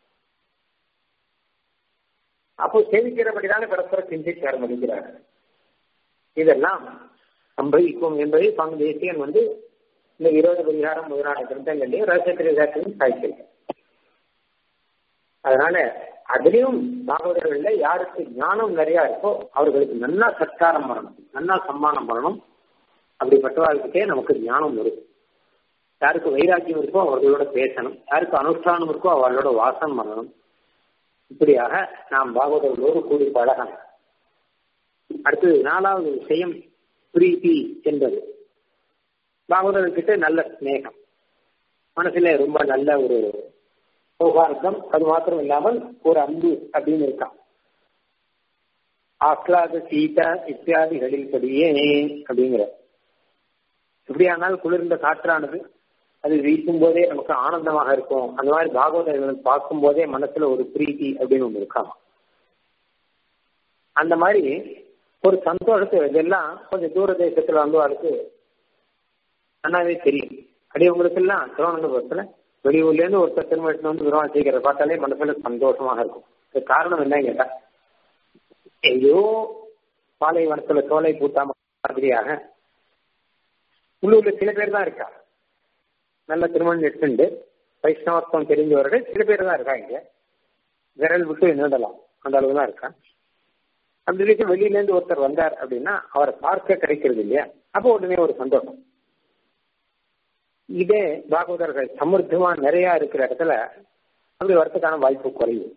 அப்போ சேவிக்கிறபடிதானே பரஸ்பர சிந்திக்க ஆரம்பிக்கிறார்கள் இதெல்லாம் சம்பவிக்கும் என்பதை சுவாமி தேசியன் வந்து இந்த விரோத பரிகாரம் முதலான கிரந்தங்களையும் ரகசியத்திரையும் சாய்க்கிறது அதனால அதுலயும் பாகவதர்கள்ல யாருக்கு ஞானம் நிறைய இருக்கோ அவர்களுக்கு நல்லா சத்காரம் பண்ணணும் நல்லா சம்மானம் பண்ணணும் அப்படிப்பட்டவர்களுக்கே நமக்கு ஞானம் வரும் யாருக்கு வைராக்கியம் இருக்கோ அவர்களோட பேசணும் யாருக்கு அனுஷ்டானம் இருக்கோ அவர்களோட வாசம் பண்ணணும் இப்படியாக நாம் பாகவதர்களோடு கூடி பழகணும் அடுத்தது நாலாவது விஷயம் பிரீத்தி என்பது பாகவதர்கிட்ட நல்ல ஸ்நேகம் மனசுல ரொம்ப நல்ல ஒரு சௌகார்த்தம் அது மாத்திரம் இல்லாமல் ஒரு அன்பு அப்படின்னு இருக்கான் ஆஹ்லாத சீதா இத்தியாதிகளில் படியே அப்படிங்கிற எப்படியானால் குளிர்ந்த காற்றானது அது வீசும் போதே நமக்கு ஆனந்தமாக இருக்கும் அந்த மாதிரி பாகவதர்கள் பார்க்கும் போதே மனசுல ஒரு பிரீத்தி அப்படின்னு ஒண்ணு இருக்காம் அந்த மாதிரி ஒரு சந்தோஷத்தை இதெல்லாம் கொஞ்சம் தூர தேசத்துல வந்து அதுக்கு நல்லாவே தெரியும் அப்படி உங்களுக்கு எல்லாம் திருவனந்தபுரத்துல வெளியூர்ல இருந்து ஒருத்தர் திருமணத்துல வந்து விரோதம் செய்கிறத பார்த்தாலே மனசுல சந்தோஷமாக இருக்கும் இது காரணம் என்னன்னு கேட்டா எங்கேயோ பாலைவனத்துல சோலை பூத்தா மாதிரியாக உள்ளூர்ல சில பேர் தான் இருக்கா நல்ல திருமணம் எடுத்துண்டு வைஷ்ணவத்துவம் தெரிஞ்சவர்கள் சில பேர் தான் இருக்காங்க விரல் விட்டு நின்றலாம் அந்த அளவு தான் இருக்கா அப்படி இருக்க வெளியில இருந்து ஒருத்தர் வந்தார் அப்படின்னா அவரை பார்க்க கிடைக்கிறது இல்லையா அப்போ உடனே ஒரு சந்தோஷம் இதே பாகவதர்கள் சமர்த்தமா நிறைய இருக்கிற இடத்துல அப்படி வரத்துக்கான வாய்ப்பு குறையும்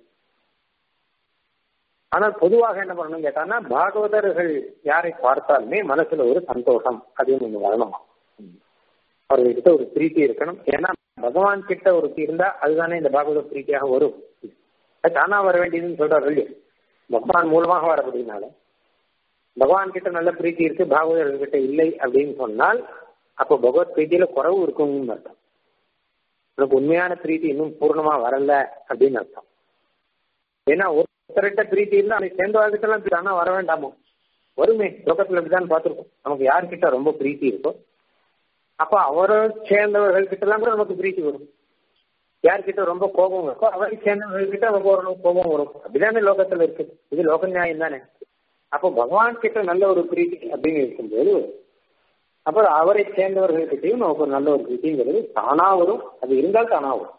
ஆனால் பொதுவாக என்ன பண்ணணும் கேட்டான்னா பாகவதர்கள் யாரை பார்த்தாலுமே மனசுல ஒரு சந்தோஷம் அப்படின்னு ஒண்ணு வரணுமா அவர்கிட்ட ஒரு பிரீத்தி இருக்கணும் ஏன்னா பகவான் கிட்ட ஒரு இருந்தா அதுதானே இந்த பாகவத பிரீத்தியாக வரும் அது தானா வர வேண்டியதுன்னு சொல்றாரு இல்லையா பகவான் மூலமாக வரக்கூடியனால பகவான் கிட்ட நல்ல பிரீத்தி இருக்கு பாகவதர்கள் கிட்ட இல்லை அப்படின்னு சொன்னால் அப்போ பகவத் பிரீத்தியில குறவு இருக்கும்னு அர்த்தம் உனக்கு உண்மையான பிரீத்தி இன்னும் பூர்ணமா வரல அப்படின்னு அர்த்தம் ஏன்னா ஒருத்தர்கிட்ட பிரீத்தி இருந்தா அதை சேர்ந்தவர்கிட்டலாம் ஆனா வர வேண்டாமோ வருமே லோகத்துல இப்படிதான் பார்த்துருக்கோம் நமக்கு யார்கிட்ட ரொம்ப பிரீத்தி இருக்கோ அப்ப அவரை சேர்ந்தவர்கள் கிட்ட எல்லாம் கூட நமக்கு பிரீத்தி வரும் யார்கிட்ட ரொம்ப கோபம் இருக்கோ அவரை சேர்ந்தவர்கள் கிட்ட நமக்கு ஒரு கோபம் வரும் அப்படிதானே லோகத்துல இருக்கு இது லோக நியாயம் தானே அப்போ பகவான் கிட்ட நல்ல ஒரு பிரீத்தி அப்படின்னு இருக்கும்போது அப்புறம் அவரை சேர்ந்தவர்கள் கிட்டையும் நமக்கு ஒரு நல்ல ஒரு பிரீத்திங்கிறது தானா வரும் அது இருந்தால் தானா வரும்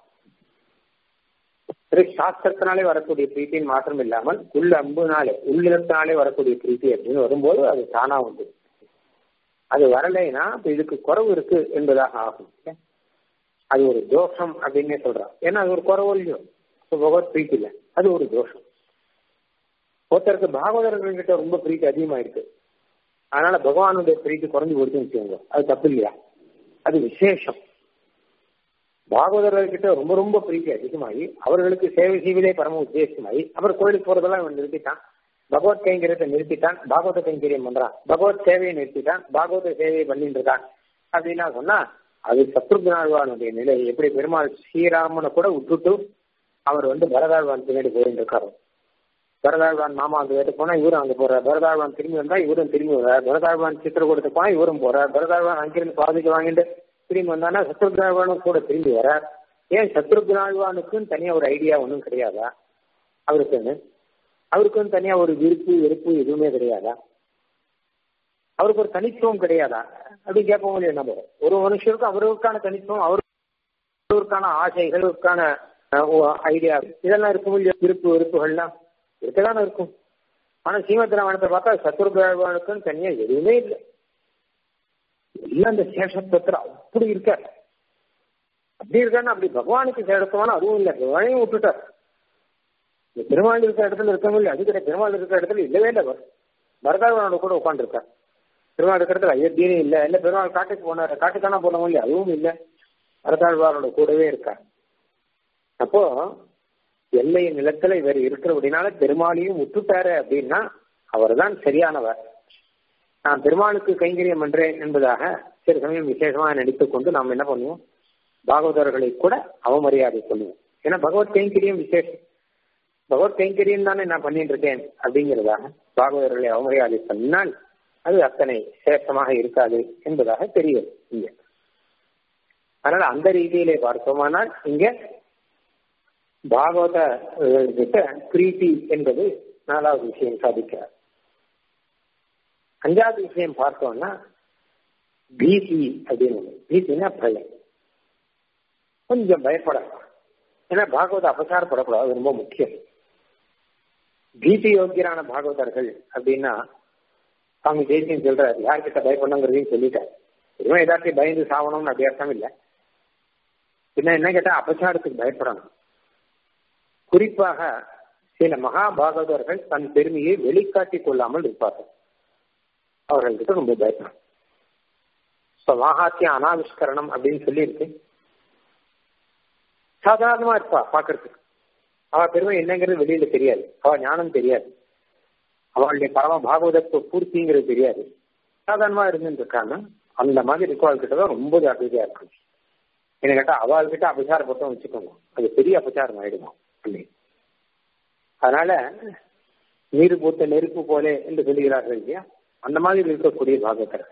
சாஸ்திரத்தினாலே வரக்கூடிய பிரீத்தின் மாற்றம் இல்லாமல் உள்ள அம்புனாலே உள்ளிடத்தினாலே வரக்கூடிய பிரீத்தி அப்படின்னு வரும்போது அது தானா வந்து அது வரலைன்னா இதுக்கு குறவு இருக்கு என்பதாக ஆகும் அது ஒரு தோஷம் அப்படின்னே சொல்றான் ஏன்னா அது ஒரு குறவு இல்லையோ பகவத் பிரீத்தி இல்லை அது ஒரு தோஷம் ஒருத்தருக்கு பாகவதர்கள் கிட்ட ரொம்ப பிரீத்தி அதிகமா இருக்கு அதனால பகவானுடைய பிரீத்தி குறைஞ்சு கொடுத்துன்னு வச்சுக்கோங்க அது தப்பு இல்லையா அது விசேஷம் பாகவதர்கள் கிட்ட ரொம்ப ரொம்ப பிரீத்தி அதிகமாகி அவர்களுக்கு சேவை செய்வதே பரம உத்தேசமாகி அப்புறம் கோயிலுக்கு போறதெல்லாம் இவன் நிறுத்திட்டான் பகவத் கைங்கரியத்தை நிறுத்திட்டான் பாகவத கைங்கரியம் பண்றான் பகவத் சேவையை நிறுத்திட்டான் பாகவத சேவையை பண்ணிட்டு இருக்கான் அப்படின்னா சொன்னா அது சத்ருகுணாழ்வானுடைய நிலை எப்படி பெருமாள் ஸ்ரீராமனை கூட விட்டுட்டு அவர் வந்து பரதாழ்வான் பின்னாடி போயிட்டு இருக்காரு பரதாழ்வான் மாமா அந்த வீட்டு போனா இவரும் அங்க போறார் பரதாழ்வான் திரும்பி வந்தா இவரும் திரும்பி வர்றார் பரதாழ்வான் சித்திரக்கூடத்துக்கு போனா இவரும் போறார் பரதாழ்வான் அங்கிருந்து பாதிக்க வாங்கிட்டு திரும்பி வந்தானா சத்ருகுணாழ்வானும் கூட திரும்பி வரார் ஏன் சத்ருகுணாழ்வானுக்குன்னு தனியா ஒரு ஐடியா ஒன்றும் கிடையாதா அவருக்குன்னு அவருக்குன்னு தனியா ஒரு விருப்பு வெறுப்பு எதுவுமே கிடையாதா அவருக்கு ஒரு தனித்துவம் கிடையாதா அப்படி கேட்போம் இல்லையா நம்ம ஒரு மனுஷருக்கும் அவருக்கான தனித்துவம் அவருக்கான ஆசைகளுக்கான ஐடியா இதெல்லாம் இருக்கும் இல்லையா விருப்பு வெறுப்புகள்லாம் இருக்கதானே இருக்கும் ஆனா சீமத் ராமாயணத்தை பார்த்தா சத்ருபாழ்வானுக்கும் தனியா எதுவுமே இல்லை எல்லாம் அந்த சேஷத்துவத்துல அப்படி இருக்கார் அப்படி இருக்கான்னு அப்படி பகவானுக்கு சேடத்துவான அதுவும் இல்லை பகவானையும் விட்டுட்டார் இந்த பெருமாள் இருக்கிற இடத்துல இருக்கவும் இல்லை அது கிடையாது பெருமாள் இருக்கிற இடத்துல இல்லவே இல்லை அவர் பரதாவனோட கூட உட்காந்துருக்கார் பெருமாள் இருக்கிற இடத்துல அயோத்தியே இல்லை இல்லை பெருமாள் காட்டுக்கு போனார் காட்டுக்கான போனவும் இல்லை அதுவும் இல்லை பரதாழ்வாரோட கூடவே இருக்கார் அப்போ எல்லை நிலத்துல இவர் இருக்கிறபடினால பெருமாளையும் விட்டுட்டாரு அப்படின்னா அவர் தான் சரியானவர் நான் பெருமாளுக்கு கைங்கரியம் பண்றேன் என்பதாக சில சமயம் விசேஷமாக நடித்துக் கொண்டு நாம் என்ன பண்ணுவோம் பாகவதர்களை கூட அவமரியாதை சொல்லுவோம் ஏன்னா பகவத் கைங்கரியம் விசேஷம் பகவத் கைங்கரியம் தானே நான் பண்ணிட்டு இருக்கேன் அப்படிங்கிறதாக பாகவதர்களை அவமரியாதை பண்ணினால் அது அத்தனை சேஷமாக இருக்காது என்பதாக தெரியுது இங்க அதனால அந்த ரீதியிலே பார்த்தோமானால் இங்க பாகவத கிட்ட பிரீத்தி என்பது நாலாவது விஷயம் சாதிக்கிறார் அஞ்சாவது விஷயம் பார்த்தோம்னா பீதி அப்படின்னு பீதினா பயம் கொஞ்சம் பயப்படலாம் ஏன்னா பாகவத அபசாரப்படக்கூடாது ரொம்ப முக்கியம் பீதி யோக்கியரான பாகவதர்கள் அப்படின்னா சுவாமி ஜெயசிங் சொல்றாரு யார்கிட்ட பயப்படணுங்கிறதையும் சொல்லிட்டார் வெறும் ஏதாச்சும் பயந்து சாவணும்னு அப்படி அர்த்தம் இல்லை பின்ன என்ன கேட்டா அபசாரத்துக்கு பயப்படணும் குறிப்பாக சில மகா பாகவதர்கள் தன் பெருமையை வெளிக்காட்டிக் கொள்ளாமல் இருப்பார்கள் அவர்கள்கிட்ட ரொம்ப பயப்படும் மகாத்திய அனாவிஷ்கரணம் அப்படின்னு சொல்லியிருக்கு சாதாரணமா இருப்பா பாக்குறதுக்கு அவ பெருமை என்னங்கிறது வெளியில தெரியாது அவ ஞானம் தெரியாது அவளுடைய பரம பாகவதத்துவ பூர்த்திங்கிறது தெரியாது சாதாரணமா இருந்துட்டு இருக்காங்க அந்த மாதிரி இருக்கவாள் கிட்ட தான் ரொம்ப ஜாக்கிரதையா இருக்கும் என்ன கேட்டா அவள் கிட்ட அபச்சாரப்பட்டோம் வச்சுக்கோங்க அது பெரிய அபச்சாரம் ஆயிடுமா அப்படி அதனால நீர் பூத்த நெருப்பு போலே என்று சொல்லுகிறார்கள் இல்லையா அந்த மாதிரி இருக்கக்கூடிய பாகவதர்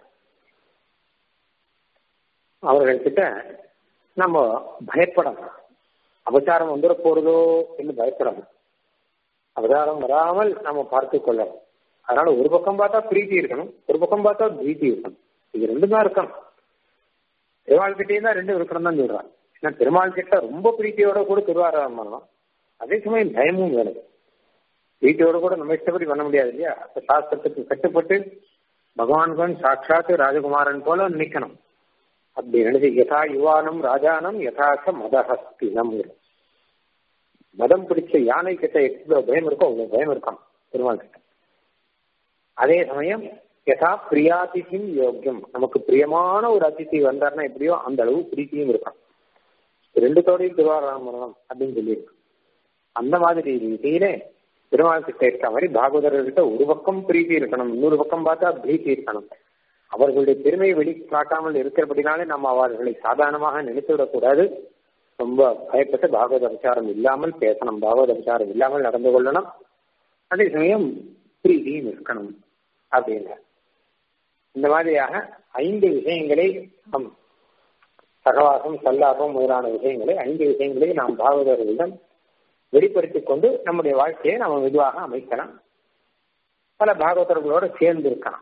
அவர்கள்கிட்ட நம்ம பயப்படணும் அபச்சாரம் வந்துட போறதோ என்று பயப்படணும் அபச்சாரம் வராமல் நம்ம பார்த்து கொள்ளணும் அதனால ஒரு பக்கம் பார்த்தா பிரீத்தி இருக்கணும் ஒரு பக்கம் பார்த்தா பிரீத்தி இருக்கணும் இது ரெண்டு தான் இருக்கணும் பெருமாள் கிட்டே தான் ரெண்டு இருக்கணும் தான் சொல்றாங்க ஏன்னா பெருமாள் கிட்ட ரொம்ப பிரீத்தியோட கூட திருவாரம் பண்ணலாம் அதே சமயம் பயமும் வேணும் பிரீத்தியோட கூட நம்ம இஷ்டப்படி பண்ண முடியாது இல்லையா அப்ப சாஸ்திரத்துக்கு கட்டுப்பட்டு பகவான்கன் சாட்சாத் ராஜகுமாரன் போல நினைக்கணும் அப்படி நினைச்சு யதா யுவானம் ராஜானம் யதாச மதஹஸ்தினம் மதம் பிடிச்ச யானை கிட்ட எவ்வளவு பயம் இருக்கோ அவ்வளவு பயம் இருக்கான் பெருமாள் கிட்ட அதே சமயம் யதா பிரியாதிசிம் யோக்கியம் நமக்கு பிரியமான ஒரு அதிதி வந்தார்னா எப்படியோ அந்த அளவு பிரீத்தியும் இருக்கான் ரெண்டுத்தோடையும் திருவாராமரணம் அப்படின்னு சொல்லியிருக்கு அந்த மாதிரி ரீதியிலே பெருமாள் கிட்ட இருக்க மாதிரி பாகவதர்கிட்ட ஒரு பக்கம் பிரீத்தி இருக்கணும் இன்னொரு பக்கம் பார்த்தா பிரீத்தி இருக்கணும் அவர்களுடைய பெருமையை வெளிக்காட்டாமல் இருக்கிறபடினாலே நம்ம அவர்களை சாதாரணமாக நினைத்து விடக்கூடாது ரொம்ப பயப்பட்டு பாகவத விசாரம் இல்லாமல் பேசணும் பாகவத விசாரம் இல்லாமல் நடந்து கொள்ளணும் அதே சமயம் பிரீதியும் இருக்கணும் அப்படின்னு இந்த மாதிரியாக ஐந்து விஷயங்களை நாம் சகவாசம் சல்லாபம் முதலான விஷயங்களை ஐந்து விஷயங்களை நாம் பாகவதர்களிடம் வெளிப்படுத்திக் கொண்டு நம்முடைய வாழ்க்கையை நம்ம மெதுவாக அமைக்கலாம் பல பாகவதர்களோட சேர்ந்து இருக்கலாம்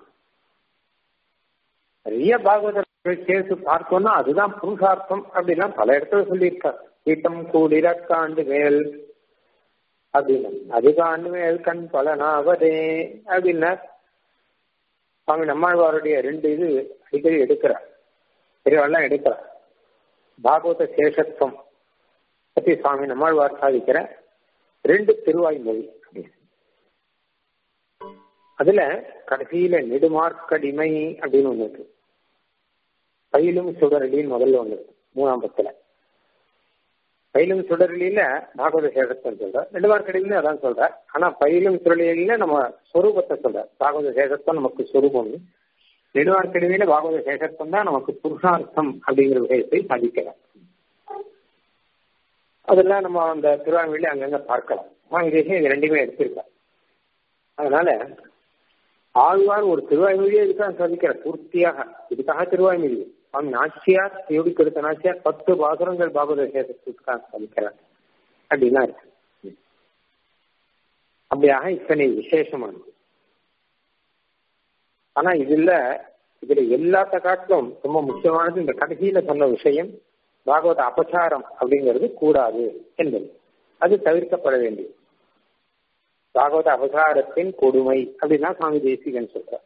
நிறைய பாகவதர்கள் சேர்த்து பார்த்தோம்னா அதுதான் புருஷார்த்தம் அப்படின்னா பல இடத்துல சொல்லியிருக்கார் வீட்டம் கூடிர காண்டு மேல் அப்படின்னு அது காண்டு மேல் கண் பலனாவதே அப்படின்னா சுவாமி நம்மாழ்வாருடைய ரெண்டு இது அடிக்கடி எடுக்கிறார் பெரியவாள்லாம் எடுக்கிறார் பாகவத சேஷத்துவம் பத்தி சுவாமி நம்மாழ்வார் சாதிக்கிற ரெண்டு திருவாய் மொழி அதுல கடைசியில நெடுமார்க்கடிமை அப்படின்னு ஒண்ணு இருக்கு பயிலும் சுடரலின்னு முதல்ல ஒண்ணு இருக்கு மூணாம் பத்துல பயிலும் சுடரலியில பாகவத சேஷத்தம் சொல்ற நெடுமார்க்கடிமையில அதான் சொல்ற ஆனா பயிலும் சுடரலியில நம்ம சொரூபத்தை சொல்ற பாகவத சேஷத்தம் நமக்கு சொரூபம் நெடுவார்க்கடிமையில பாகவத சேஷத்தம் தான் நமக்கு புருஷார்த்தம் அப்படிங்கிற விஷயத்தை சாதிக்கலாம் அதெல்லாம் நம்ம அந்த திருவாங்கல அங்கங்க பார்க்கலாம் வாங்கிதேசம் இது ரெண்டுமே எடுத்திருக்கேன் அதனால ஆழ்வார் ஒரு திருவாய்மொழியே இதுக்காக சாதிக்கிற பூர்த்தியாக இதுக்காக திருவாய்மொழி அவன் நாச்சியார் எப்படி கொடுத்த நாச்சியார் பத்து பாசுரங்கள் பாகவத சேஷத்துக்காக சாதிக்கிறார் அப்படின்னா இருக்கு அப்படியாக இத்தனை விசேஷமானது ஆனா இதுல இதுல எல்லாத்த காட்டிலும் ரொம்ப முக்கியமானது இந்த கடைசியில சொன்ன விஷயம் பாகவத அபச்சாரம் அப்படிங்கிறது கூடாது என்பது அது தவிர்க்கப்பட வேண்டியது பாகவத அபசாரத்தின் கொடுமை அப்படின்னா சுவாமி தேசிகன் சொல்ற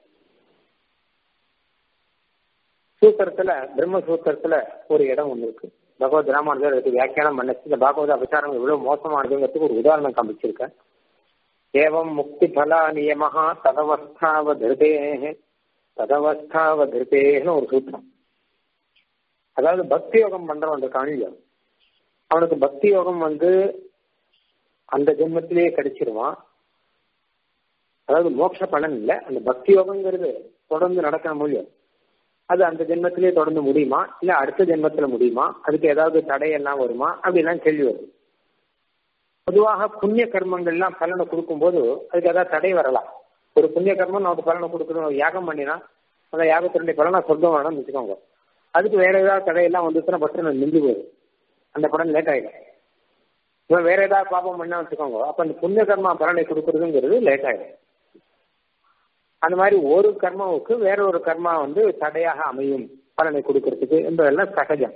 சூத்திரத்துல பிரம்ம சூத்திரத்துல ஒரு இடம் ஒண்ணு இருக்கு பகவத் ராமானுஜர் அதுக்கு வியாக்கியானம் பண்ணச்சு இந்த பாகவத அபசாரம் எவ்வளவு மோசமானதுங்கிறதுக்கு ஒரு உதாரணம் காமிச்சிருக்கேன் ஏவம் முக்தி பலா நியமஹா ததவஸ்தாவதிருதே ததவஸ்தாவதிருதேன்னு ஒரு சூத்திரம் அதாவது பக்தி யோகம் பண்றவன் இருக்கான் அவனுக்கு பக்தி யோகம் வந்து அந்த ஜென்மத்திலேயே கிடைச்சிருவான் அதாவது மோட்ச பலன் இல்லை அந்த பக்தி யோகங்கிறது தொடர்ந்து நடக்கிற முடியும் அது அந்த ஜென்மத்திலேயே தொடர்ந்து முடியுமா இல்ல அடுத்த ஜென்மத்துல முடியுமா அதுக்கு ஏதாவது தடையெல்லாம் வருமா அப்படிலாம் கேள்வி வருது பொதுவாக புண்ணிய கர்மங்கள்லாம் பலனை கொடுக்கும்போது அதுக்கு ஏதாவது தடை வரலாம் ஒரு புண்ணிய கர்மம் நமக்கு பலனை கொடுக்கணும் யாகம் பண்ணினா அந்த யாகத்தினுடைய பலனை சொர்க்கம் வேணும்னு வச்சுக்கோங்க அதுக்கு வேற ஏதாவது தடையெல்லாம் வந்துச்சுன்னா பட்டு நின்று போயிடும் அந்த படம் லேட் ஆயிடும் இவன் வேற ஏதாவது பாப்பம் பண்ணா வச்சுக்கோங்க அப்ப அந்த புண்ணிய கர்மா பலனை கொடுக்கறதுங்கிறது லேட் ஆயிடும் அந்த மாதிரி ஒரு கர்மாவுக்கு வேற ஒரு கர்மா வந்து தடையாக அமையும் பலனை கொடுக்கறதுக்கு என்பதெல்லாம் சகஜம்